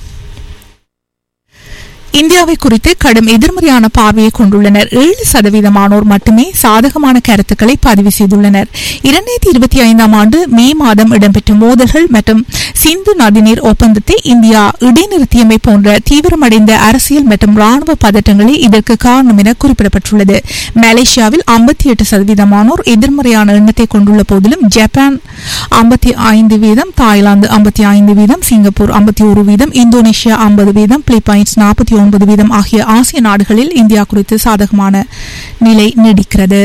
இந்தியாவை குறித்து கடும் எதிர்மறையான பார்வையை கொண்டுள்ளனர் ஏழு சதவீதமானோர் மட்டுமே சாதகமான கருத்துக்களை பதிவு செய்துள்ளனர் இரண்டாயிரத்தி இருபத்தி ஐந்தாம் ஆண்டு மே மாதம் இடம்பெற்ற மோதல்கள் மற்றும் சிந்து நதிநீர் ஒப்பந்தத்தை இந்தியா இடைநிறுத்தியமை போன்ற தீவிரமடைந்த அரசியல் மற்றும் ராணுவ பதட்டங்களே இதற்கு காரணம் என குறிப்பிடப்பட்டுள்ளது மலேசியாவில் ஐம்பத்தி எட்டு சதவீதமானோர் எதிர்மறையான எண்ணத்தை கொண்டுள்ள போதிலும் ஜப்பான் ஐம்பத்தி ஐந்து வீதம் தாய்லாந்து ஐம்பத்தி ஐந்து வீதம் சிங்கப்பூர் ஐம்பத்தி ஒரு வீதம் இந்தோனேஷியா ஐம்பது வீதம் பிலிப்பைன்ஸ் நாற்பத்தி ஒன்பது வீதம் ஆகிய ஆசிய நாடுகளில் இந்தியா குறித்து சாதகமான நிலை நீடிக்கிறது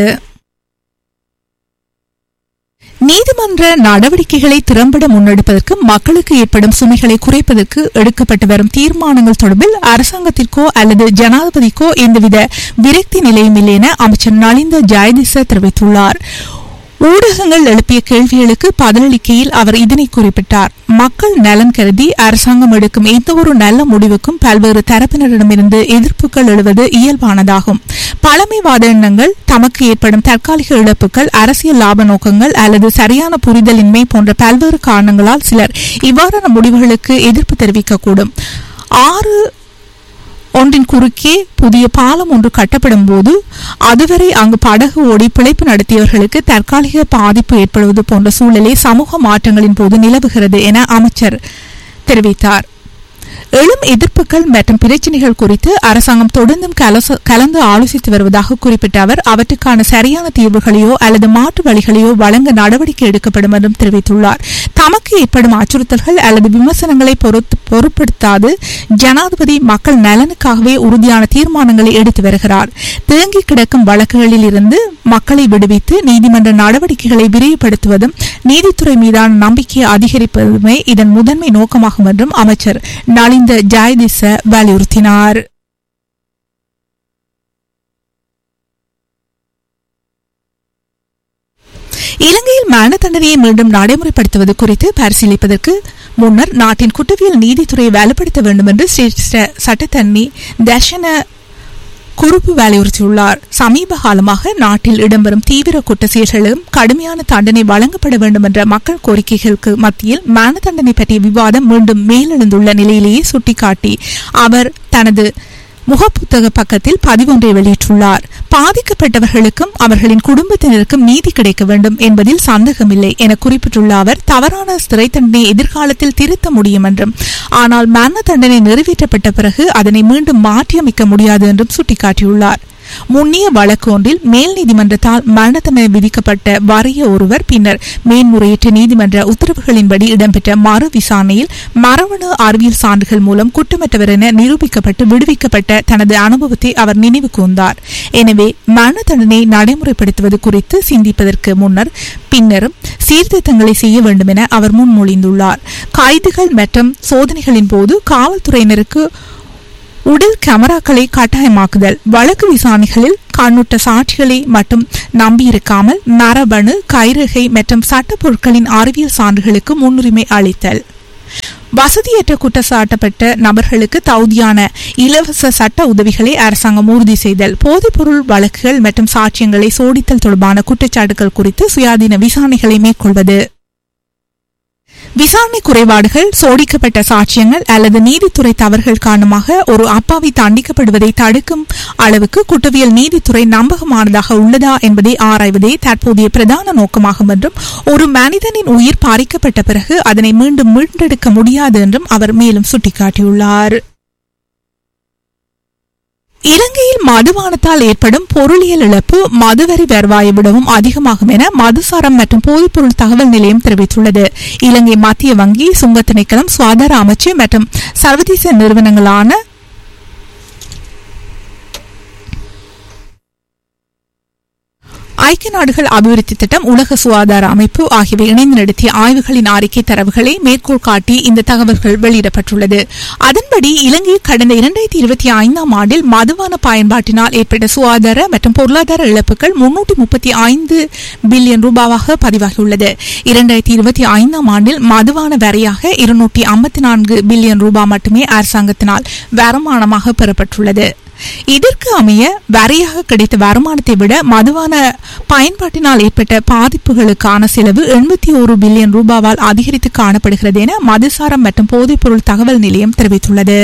நீதிமன்ற நடவடிக்கைகளை திறம்பட முன்னெடுப்பதற்கு மக்களுக்கு ஏற்படும் சுமைகளை குறைப்பதற்கு எடுக்கப்பட்டு வரும் தீர்மானங்கள் தொடர்பில் அரசாங்கத்திற்கோ அல்லது ஜனாதிபதிக்கோ எந்தவித விரக்தி நிலையும் இல்லை என அமைச்சர் நலிந்த ஜெயதிச தெரிவித்துள்ளார் ஊடகங்கள் எழுப்பிய கேள்விகளுக்கு பதிலளிக்கையில் அவர் இதனை குறிப்பிட்டார் மக்கள் நலன் கருதி அரசாங்கம் எடுக்கும் எந்தவொரு நல்ல முடிவுக்கும் பல்வேறு தரப்பினரிடமிருந்து எதிர்ப்புகள் எழுவது இயல்பானதாகும் பழமைவாத எண்ணங்கள் தமக்கு ஏற்படும் தற்காலிக இழப்புகள் அரசியல் லாப நோக்கங்கள் அல்லது சரியான புரிதலின்மை போன்ற பல்வேறு காரணங்களால் சிலர் இவ்வாறான முடிவுகளுக்கு எதிர்ப்பு தெரிவிக்கக்கூடும் ஆறு ஒன்றின் குறுக்கே புதிய பாலம் ஒன்று கட்டப்படும் போது அதுவரை அங்கு படகு ஓடி பிழைப்பு நடத்தியவர்களுக்கு தற்காலிக பாதிப்பு ஏற்படுவது போன்ற சூழலே சமூக மாற்றங்களின் போது நிலவுகிறது என அமைச்சர் தெரிவித்தார் எழும் எதிர்ப்புகள் மற்றும் பிரச்சினைகள் குறித்து அரசாங்கம் தொடர்ந்தும் கலச- கலந்து ஆலோசித்து வருவதாக குறிப்பிட்ட அவர் அவற்றுக்கான சரியான தீர்வுகளையோ அல்லது மாற்று வழிகளையோ வழங்க நடவடிக்கை எடுக்கப்படும் என்றும் தெரிவித்துள்ளார் தமக்கு ஏற்படும் அச்சுறுத்தல்கள் அல்லது விமர்சனங்களை பொறுத்து பொருட்படுத்தாது ஜனாதிபதி மக்கள் நலனுக்காகவே உறுதியான தீர்மானங்களை எடுத்து வருகிறார் தேங்கி கிடக்கும் வழக்குகளில் இருந்து மக்களை விடுவித்து நீதிமன்ற நடவடிக்கைகளை விரிவுபடுத்துவதும் நீதித்துறை மீதான நம்பிக்கையை அதிகரிப்பதுமே இதன் முதன்மை நோக்கமாகும் என்றும் அமைச்சர் நலிந்த ஜாயதிச வலியுறுத்தினார் இலங்கையில் மரண தண்டனையை மீண்டும் நடைமுறைப்படுத்துவது குறித்து பரிசீலிப்பதற்கு முன்னர் நாட்டின் குற்றவியல் நீதித்துறையை வலுப்படுத்த வேண்டும் என்று சிரேஷ்ட சட்டத்தண்ணி தர்ஷன குறுப்பு வலியுறுத்தியுள்ளார் சமீப காலமாக நாட்டில் இடம்பெறும் தீவிர குற்ற செயல்களும் கடுமையான தண்டனை வழங்கப்பட வேண்டும் என்ற மக்கள் கோரிக்கைகளுக்கு மத்தியில் மரண தண்டனை பற்றிய விவாதம் மீண்டும் மேலெழுந்துள்ள நிலையிலேயே சுட்டிக்காட்டி அவர் தனது முகப்புத்தக பக்கத்தில் பதிவொன்றை வெளியிட்டுள்ளார் பாதிக்கப்பட்டவர்களுக்கும் அவர்களின் குடும்பத்தினருக்கும் நீதி கிடைக்க வேண்டும் என்பதில் சந்தேகமில்லை என குறிப்பிட்டுள்ள அவர் தவறான சிறை தண்டனை எதிர்காலத்தில் திருத்த முடியும் என்றும் ஆனால் மரண தண்டனை நிறைவேற்றப்பட்ட பிறகு அதனை மீண்டும் மாற்றியமைக்க முடியாது என்றும் சுட்டிக்காட்டியுள்ளார் முன்னிய வழக்கு ஒன்றில் மேல் நீதிமன்றத்தால் மரண தண்டனை விதிக்கப்பட்ட வறிய ஒருவர் பின்னர் மேன்முறையீட்டு நீதிமன்ற உத்தரவுகளின்படி இடம்பெற்ற மறு விசாரணையில் மரபணு அறிவியல் சான்றுகள் மூலம் குற்றமற்றவர் என நிரூபிக்கப்பட்டு விடுவிக்கப்பட்ட தனது அனுபவத்தை அவர் நினைவு கூர்ந்தார் எனவே மரண தண்டனை நடைமுறைப்படுத்துவது குறித்து சிந்திப்பதற்கு முன்னர் பின்னரும் சீர்திருத்தங்களை செய்ய வேண்டும் என அவர் முன்மொழிந்துள்ளார் கைதுகள் மற்றும் சோதனைகளின் போது காவல்துறையினருக்கு உடல் கேமராக்களை கட்டாயமாக்குதல் வழக்கு விசாரணைகளில் கண்ணுட்ட சாட்சிகளை மட்டும் நம்பியிருக்காமல் மரபணு கைரேகை மற்றும் சட்ட பொருட்களின் அறிவியல் சான்றுகளுக்கு முன்னுரிமை அளித்தல் வசதியற்ற குற்றச்சாட்டப்பட்ட நபர்களுக்கு தகுதியான இலவச சட்ட உதவிகளை அரசாங்கம் உறுதி செய்தல் போதைப்பொருள் வழக்குகள் மற்றும் சாட்சியங்களை சோடித்தல் தொடர்பான குற்றச்சாட்டுகள் குறித்து சுயாதீன விசாரணைகளை மேற்கொள்வது விசாரணை குறைபாடுகள் சோடிக்கப்பட்ட சாட்சியங்கள் அல்லது நீதித்துறை தவறுகள் காரணமாக ஒரு அப்பாவி தண்டிக்கப்படுவதை தடுக்கும் அளவுக்கு குற்றவியல் நீதித்துறை நம்பகமானதாக உள்ளதா என்பதை ஆராய்வதே தற்போதைய பிரதான நோக்கமாகும் என்றும் ஒரு மனிதனின் உயிர் பாரிக்கப்பட்ட பிறகு அதனை மீண்டும் மீண்டெடுக்க முடியாது என்றும் அவர் மேலும் சுட்டிக்காட்டியுள்ளார் இலங்கையில் மதுபானத்தால் ஏற்படும் பொருளியல் இழப்பு மதுவரி வருவாயை விடவும் அதிகமாகும் என மதுசாரம் மற்றும் போதைப்பொருள் தகவல் நிலையம் தெரிவித்துள்ளது இலங்கை மத்திய வங்கி சுங்க திணைக்களம் சுகாதார அமைச்சு மற்றும் சர்வதேச நிறுவனங்களான ஐக்கிய நாடுகள் அபிவிருத்தி திட்டம் உலக சுகாதார அமைப்பு ஆகியவை இணைந்து நடத்திய ஆய்வுகளின் அறிக்கை தரவுகளை மேற்கோள் காட்டி இந்த தகவல்கள் வெளியிடப்பட்டுள்ளது அதன்படி இலங்கையில் கடந்த இரண்டாயிரத்தி இருபத்தி ஐந்தாம் ஆண்டில் மதுபான பயன்பாட்டினால் ஏற்பட்ட சுகாதார மற்றும் பொருளாதார இழப்புகள் முன்னூற்றி முப்பத்தி ஐந்து பில்லியன் ரூபாவாக பதிவாகியுள்ளது இரண்டாயிரத்தி இருபத்தி ஐந்தாம் ஆண்டில் மதுபான வரியாக இருநூற்றி ஐம்பத்தி நான்கு பில்லியன் ரூபாய் மட்டுமே அரசாங்கத்தினால் வருமானமாக பெறப்பட்டுள்ளது இதற்கு அமைய வரியாக கிடைத்த வருமானத்தை விட மதுவான பயன்பாட்டினால் ஏற்பட்ட பாதிப்புகளுக்கான செலவு எண்பத்தி ஒரு பில்லியன் ரூபாவால் அதிகரித்து காணப்படுகிறது என மதுசாரம் மற்றும் போதைப்பொருள் தகவல் நிலையம் தெரிவித்துள்ளது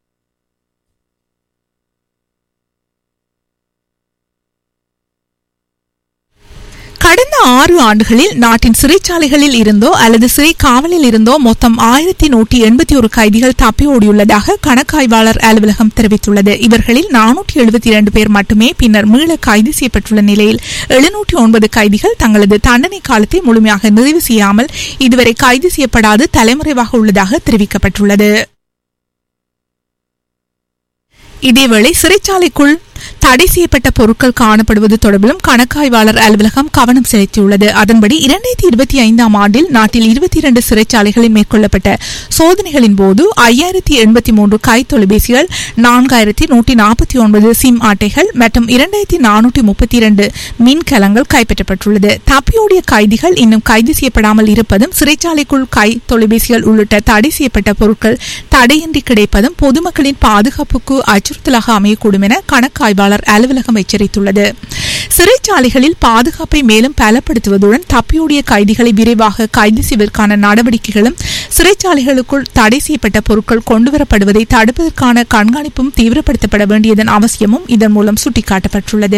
கடந்த ஆறு ஆண்டுகளில் நாட்டின் சிறைச்சாலைகளில் இருந்தோ அல்லது சிறை காவலில் இருந்தோ மொத்தம் ஆயிரத்தி நூற்றி எண்பத்தி ஒரு கைதிகள் தப்பியோடியுள்ளதாக கணக்காய்வாளர் அலுவலகம் தெரிவித்துள்ளது இவர்களில் நானூற்றி எழுபத்தி இரண்டு பேர் மட்டுமே பின்னர் மீள கைது செய்யப்பட்டுள்ள நிலையில் எழுநூற்றி ஒன்பது கைதிகள் தங்களது தண்டனை காலத்தை முழுமையாக நிறைவு செய்யாமல் இதுவரை கைது செய்யப்படாது தலைமறைவாக உள்ளதாக தெரிவிக்கப்பட்டுள்ளது இதேவேளை சிறைச்சாலைக்குள் தடை செய்யப்பட்ட பொருட்கள் காணப்படுவது தொடர்பிலும் கணக்காய்வாளர் அலுவலகம் கவனம் செலுத்தியுள்ளது அதன்படி இரண்டாயிரத்தி இருபத்தி ஐந்தாம் ஆண்டில் நாட்டில் இருபத்தி இரண்டு சிறைச்சாலைகளில் மேற்கொள்ளப்பட்ட சோதனைகளின் போது ஐயாயிரத்தி எண்பத்தி மூன்று கை தொலைபேசிகள் நான்காயிரத்தி நூற்றி நாற்பத்தி ஒன்பது சிம் அட்டைகள் மற்றும் இரண்டாயிரத்தி நானூற்றி முப்பத்தி இரண்டு மின்கலங்கள் கைப்பற்றப்பட்டுள்ளது தப்பியோடிய கைதிகள் இன்னும் கைது செய்யப்படாமல் இருப்பதும் சிறைச்சாலைக்குள் கை தொலைபேசிகள் உள்ளிட்ட தடை செய்யப்பட்ட பொருட்கள் தடையின்றி கிடைப்பதும் பொதுமக்களின் பாதுகாப்புக்கு அச்சுறுத்தலாக அமையக்கூடும் என கணக்காய்வாளர் அலுவலகம் எச்சரித்துள்ளது சிறைச்சாலைகளில் பாதுகாப்பை மேலும் பலப்படுத்துவதுடன் தப்பியோடிய கைதிகளை விரைவாக கைது செய்வதற்கான நடவடிக்கைகளும் சிறைச்சாலைகளுக்குள் தடை செய்யப்பட்ட பொருட்கள் கொண்டுவரப்படுவதை தடுப்பதற்கான கண்காணிப்பும் தீவிரப்படுத்தப்பட வேண்டியதன் அவசியமும் இதன் மூலம் சுட்டிக்காட்டப்பட்டுள்ளது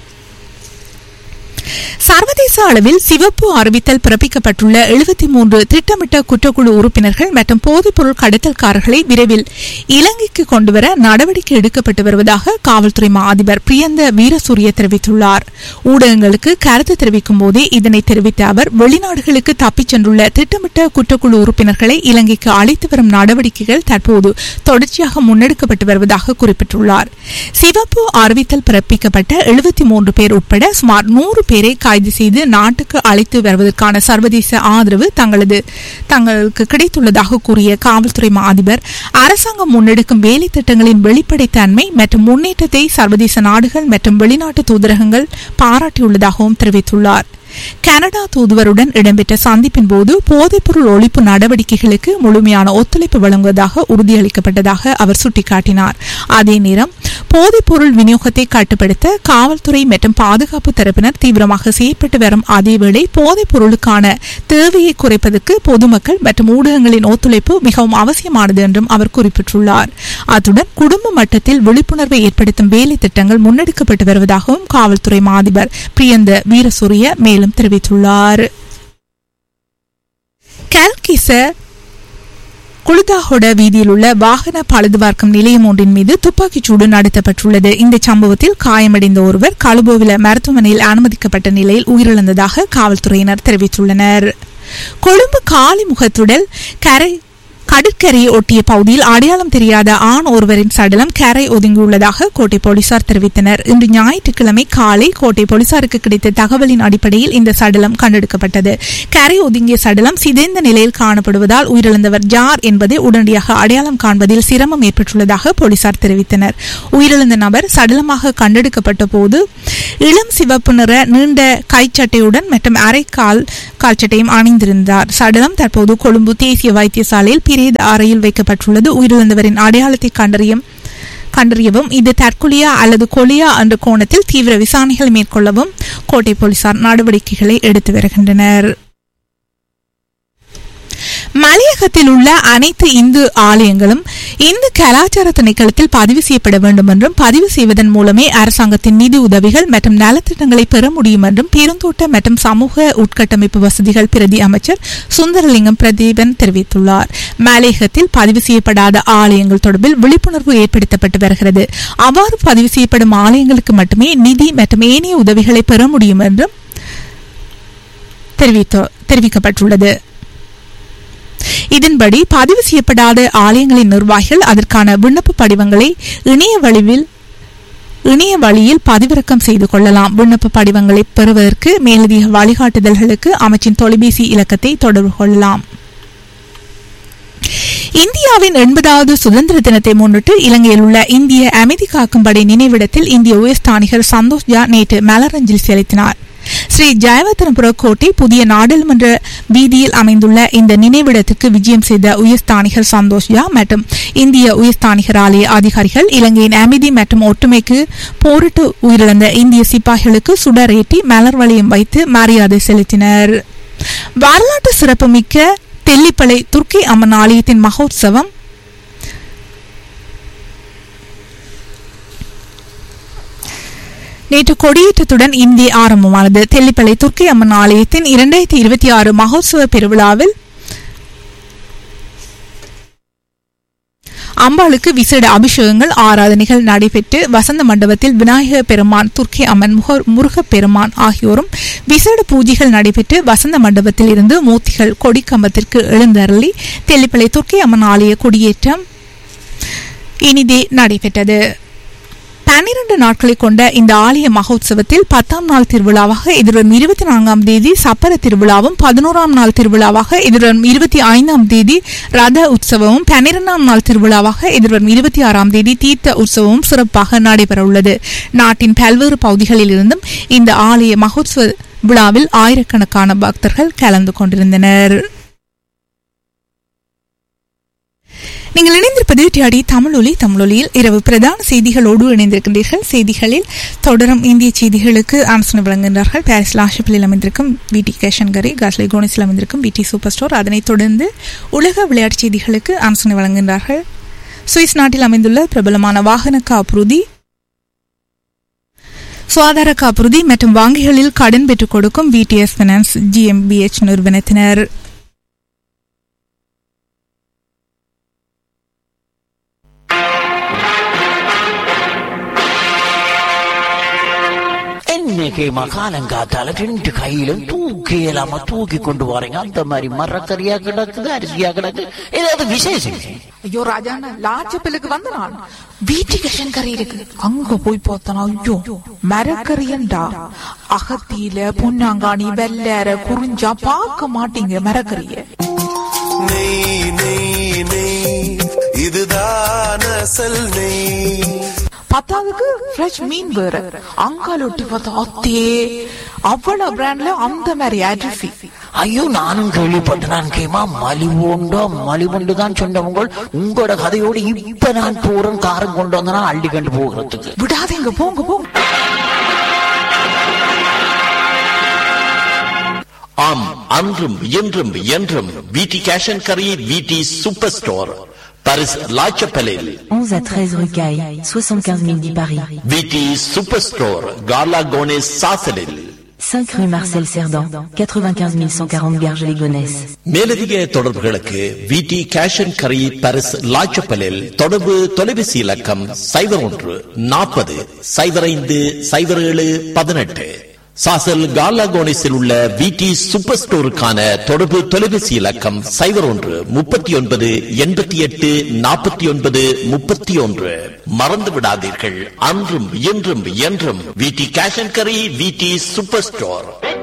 சர்வதேச அளவில் சிவப்பு அறிவித்தல் பிறப்பிக்கப்பட்டுள்ள எழுபத்தி மூன்று திட்டமிட்ட குற்றக்குழு உறுப்பினர்கள் மற்றும் போதைப்பொருள் கடத்தல்காரர்களை விரைவில் இலங்கைக்கு கொண்டுவர நடவடிக்கை எடுக்கப்பட்டு வருவதாக காவல்துறை மா அதிபர் பிரியந்த வீரசூரிய தெரிவித்துள்ளார் ஊடகங்களுக்கு கருத்து தெரிவிக்கும் போதே இதனை தெரிவித்த அவர் வெளிநாடுகளுக்கு தப்பிச் சென்றுள்ள திட்டமிட்ட குற்றக்குழு உறுப்பினர்களை இலங்கைக்கு அழைத்து வரும் நடவடிக்கைகள் தற்போது தொடர்ச்சியாக முன்னெடுக்கப்பட்டு வருவதாக குறிப்பிட்டுள்ளார் சிவப்பு அறிவித்தல் பிறப்பிக்கப்பட்ட எழுபத்தி மூன்று பேர் உட்பட சுமார் நூறு பேரை கைது செய்து நாட்டுக்கு அழைத்து வருவதற்கான சர்வதேச ஆதரவு தங்களது தங்களுக்கு கிடைத்துள்ளதாக கூறிய காவல்துறை மா அதிபர் அரசாங்கம் முன்னெடுக்கும் வேலை திட்டங்களின் வெளிப்படைத்தன்மை மற்றும் முன்னேற்றத்தை சர்வதேச நாடுகள் மற்றும் வெளிநாட்டு தூதரகங்கள் பாராட்டியுள்ளதாகவும் தெரிவித்துள்ளார் கனடா தூதுவருடன் இடம்பெற்ற சந்திப்பின் போது போதைப்பொருள் ஒழிப்பு நடவடிக்கைகளுக்கு முழுமையான ஒத்துழைப்பு வழங்குவதாக உறுதியளிக்கப்பட்டதாக அவர் சுட்டிக்காட்டினார் அதே நேரம் போதைப்பொருள் விநியோகத்தை கட்டுப்படுத்த காவல்துறை மற்றும் பாதுகாப்பு தரப்பினர் தீவிரமாக செயற்பட்டு வரும் அதேவேளை போதைப் பொருளுக்கான தேவையை குறைப்பதற்கு பொதுமக்கள் மற்றும் ஊடகங்களின் ஒத்துழைப்பு மிகவும் அவசியமானது என்றும் அவர் குறிப்பிட்டுள்ளார் அத்துடன் குடும்ப மட்டத்தில் விழிப்புணர்வை ஏற்படுத்தும் வேலை திட்டங்கள் முன்னெடுக்கப்பட்டு வருவதாகவும் காவல்துறை மாதிபர் பிரியந்த வீரசூரிய மேலும் தெரிவித்துள்ளார் கல்கிச குளுதாஹொட வீதியில் உள்ள வாகன பழுதுபார்க்கும் நிலையம் ஒன்றின் மீது துப்பாக்கிச் சூடு நடத்தப்பட்டுள்ளது இந்த சம்பவத்தில் காயமடைந்த ஒருவர் கலுபோவில மருத்துவமனையில் அனுமதிக்கப்பட்ட நிலையில் உயிரிழந்ததாக காவல்துறையினர் தெரிவித்துள்ளனர் கொழும்பு காளிமுகத்துடல் கரை கடற்கரையை ஒட்டிய பகுதியில் அடையாளம் தெரியாத ஆண் ஒருவரின் சடலம் கரை ஒதுங்கியுள்ளதாக கோட்டை போலீசார் தெரிவித்தனர் இன்று ஞாயிற்றுக்கிழமை காலை கோட்டை போலீசாருக்கு கிடைத்த தகவலின் அடிப்படையில் இந்த சடலம் கண்டெடுக்கப்பட்டது கரை ஒதுங்கிய சடலம் சிதைந்த நிலையில் காணப்படுவதால் உயிரிழந்தவர் ஜார் என்பதை உடனடியாக அடையாளம் காண்பதில் சிரமம் ஏற்பட்டுள்ளதாக போலீசார் தெரிவித்தனர் உயிரிழந்த நபர் சடலமாக கண்டெடுக்கப்பட்ட போது இளம் சிவப்பு நிற நீண்ட கைச்சட்டையுடன் மற்றும் அரை கால் கால்ச்சட்டையும் அணிந்திருந்தார் சடலம் தற்போது கொழும்பு தேசிய வைத்தியசாலையில் பிரேத அறையில் வைக்கப்பட்டுள்ளது உயிரிழந்தவரின் அடையாளத்தை கண்டறியும் கண்டறியவும் இது தற்கொலையா அல்லது கொலையா என்ற கோணத்தில் தீவிர விசாரணைகள் மேற்கொள்ளவும் கோட்டை போலீசார் நடவடிக்கைகளை எடுத்து வருகின்றனர் மலையகத்தில் உள்ள அனைத்து இந்து ஆலயங்களும் இந்து கலாச்சார திணைக்களத்தில் பதிவு செய்யப்பட வேண்டும் என்றும் பதிவு செய்வதன் மூலமே அரசாங்கத்தின் நிதி உதவிகள் மற்றும் நலத்திட்டங்களை பெற முடியும் என்றும் பெருந்தோட்ட மற்றும் சமூக உட்கட்டமைப்பு வசதிகள் பிரதி அமைச்சர் சுந்தரலிங்கம் பிரதீபன் தெரிவித்துள்ளார் மலையகத்தில் பதிவு செய்யப்படாத ஆலயங்கள் தொடர்பில் விழிப்புணர்வு ஏற்படுத்தப்பட்டு வருகிறது அவ்வாறு பதிவு செய்யப்படும் ஆலயங்களுக்கு மட்டுமே நிதி மற்றும் ஏனைய உதவிகளை பெற முடியும் என்றும் தெரிவிக்கப்பட்டுள்ளது இதன்படி பதிவு செய்யப்படாத ஆலயங்களின் நிர்வாகிகள் அதற்கான விண்ணப்ப படிவங்களை இணைய வழிவில் இணைய வழியில் பதிவிறக்கம் செய்து கொள்ளலாம் விண்ணப்ப படிவங்களை பெறுவதற்கு மேலதிக வழிகாட்டுதல்களுக்கு அமைச்சின் தொலைபேசி இலக்கத்தை தொடர்பு கொள்ளலாம் இந்தியாவின் எண்பதாவது சுதந்திர தினத்தை முன்னிட்டு இலங்கையில் உள்ள இந்திய அமைதி காக்கும் படை நினைவிடத்தில் இந்திய உயர்ஸ்தானிகர் சந்தோஷ் ஜா நேற்று மலரஞ்சலி செலுத்தினார் ஸ்ரீ ஜெயவர்தனபுர கோட்டை புதிய நாடாளுமன்ற வீதியில் அமைந்துள்ள இந்த நினைவிடத்துக்கு விஜயம் செய்த உயர்ஸ்தானிகர் சந்தோஷ் ஜா மற்றும் இந்திய உயர்ஸ்தானிகர் ஆலய அதிகாரிகள் இலங்கையின் அமைதி மற்றும் ஒற்றுமைக்கு போரிட்டு உயிரிழந்த இந்திய சிப்பாய்களுக்கு சுடரேற்றி மலர் வளையம் வைத்து மரியாதை செலுத்தினர் வரலாற்று சிறப்புமிக்க தெல்லிப்பளை துர்க்கி அம்மன் ஆலயத்தின் மகோத்சவம் நேற்று கொடியேற்றத்துடன் இந்திய ஆரம்பமானது தெல்லிப்பளை துர்க்கி அம்மன் ஆலயத்தின் இரண்டாயிரத்தி இருபத்தி ஆறு மகோத்சவ பெருவிழாவில் அம்பாளுக்கு விசேட அபிஷேகங்கள் ஆராதனைகள் நடைபெற்று வசந்த மண்டபத்தில் விநாயக பெருமான் துர்க்கி அம்மன் முருகப் பெருமான் ஆகியோரும் விசேட பூஜைகள் நடைபெற்று வசந்த மண்டபத்தில் இருந்து மூர்த்திகள் கொடிக்கம்பத்திற்கு எழுந்தருளி தெல்லிப்பளை துர்க்கி அம்மன் ஆலய கொடியேற்றம் இனிதே நடைபெற்றது பன்னிரண்டு நாட்களை கொண்ட இந்த ஆலய மகோத்சவத்தில் பத்தாம் நாள் திருவிழாவாக எதிர்வரும் இருபத்தி நான்காம் தேதி சப்பர திருவிழாவும் பதினோராம் நாள் திருவிழாவாக எதிர்வரும் இருபத்தி ஐந்தாம் தேதி ரத உற்சவமும் பன்னிரெண்டாம் நாள் திருவிழாவாக எதிர்வரும் இருபத்தி ஆறாம் தேதி தீர்த்த உற்சவமும் சிறப்பாக நடைபெறவுள்ளது நாட்டின் பல்வேறு பகுதிகளில் இருந்தும் இந்த ஆலய மகோத்சவ விழாவில் ஆயிரக்கணக்கான பக்தர்கள் கலந்து கொண்டிருந்தனர் நீங்கள் இணைந்திருப்பது டிஆடி தமிழொலி தமிழொலியில் இரவு பிரதான செய்திகளோடு இணைந்திருக்கின்றீர்கள் செய்திகளில் தொடரும் இந்திய செய்திகளுக்கு ஆலோசனை வழங்குகின்றார்கள் பாரிஸ் லாஷப்பில் அமைந்திருக்கும் விடி கேஷன்கரி காஸ்லி கோனிஸில் அமைந்திருக்கும் விடி சூப்பர் ஸ்டோர் அதனைத் தொடர்ந்து உலக விளையாட்டு செய்திகளுக்கு ஆலோசனை வழங்குகின்றார்கள் சுவிஸ் நாட்டில் அமைந்துள்ள பிரபலமான வாகன காப்புறுதி சுகாதார காப்புறுதி மற்றும் வங்கிகளில் கடன் பெற்றுக் கொடுக்கும் விடிஎஸ் பினான்ஸ் ஜிஎம்பிஎச் நிறுவனத்தினர்
இன்னைக்கு மகாலங்காத்தால ரெண்டு கையிலும் தூக்கி இல்லாம தூக்கி கொண்டு வரீங்க அந்த மாதிரி மரக்கறியா கிடக்குது அரிசியா கிடக்கு ஏதாவது விசேஷம்
ஐயோ ராஜாண்ணா லாச்சப்பிலுக்கு வந்த நான் வீட்டுக்கு கறி இருக்கு அங்க போய் பார்த்தனா ஐயோ மரக்கறியண்டா அகத்தியில பொன்னாங்காணி வெள்ளற குறிஞ்சா பார்க்க மாட்டீங்க மரக்கறிய
நெய் நெய் நெய் இதுதான் அசல் நெய்
பத்தாவதுக்கு ஃப்ரெஷ் மீன் வேற அங்கால ஒட்டி பார்த்தா அத்தே அவ்வளவு பிராண்ட்ல அந்த மாதிரி அரிசி
ஐயோ நானும் கேள்விப்பட்டேன் கேமா மலிவுண்டோ மலிவுண்டு தான் சொன்னவங்க உங்களோட கதையோடு இப்ப நான் போறேன் காரம் கொண்டு வந்தனா அள்ளி கண்டு போகிறதுக்கு
விடாதீங்க போங்க போங்க
ஆம் அன்றும் இன்றும் என்றும் விடி கேஷ் அண்ட் கரி விடி சூப்பர் ஸ்டோர் பரிஸ் லாச்சப்பலில்
11 à 13 rue Caille, 75 010 Paris.
விடி சூப்பர் ஸ்டோர் கார்லா கோனேஸ் சாசலில்
5 rue Marcel Cerdan, 95 140 Garges-les-Gonesse.
மேலதிக தொடர்புகளுக்கு விடி கேஷ் அண்ட் கரி பாரிஸ் லாச்சப்பலில் தொடர்பு தொலைபேசி இலக்கம் சைபர் ஒன்று நாற்பது சைபர் ஐந்து சைபர் ஏழு பதினெட்டு சாசல் காலாகோனிஸில் உள்ள விடி சூப்பர் ஸ்டோருக்கான தொடர்பு தொலைபேசி இலக்கம் சைபர் ஒன்று முப்பத்தி ஒன்பது எண்பத்தி எட்டு நாற்பத்தி ஒன்பது முப்பத்தி ஒன்று மறந்து விடாதீர்கள் அன்றும் இன்றும் என்றும் விடி கேஷ் அண்ட் கரி விடி சூப்பர் ஸ்டோர்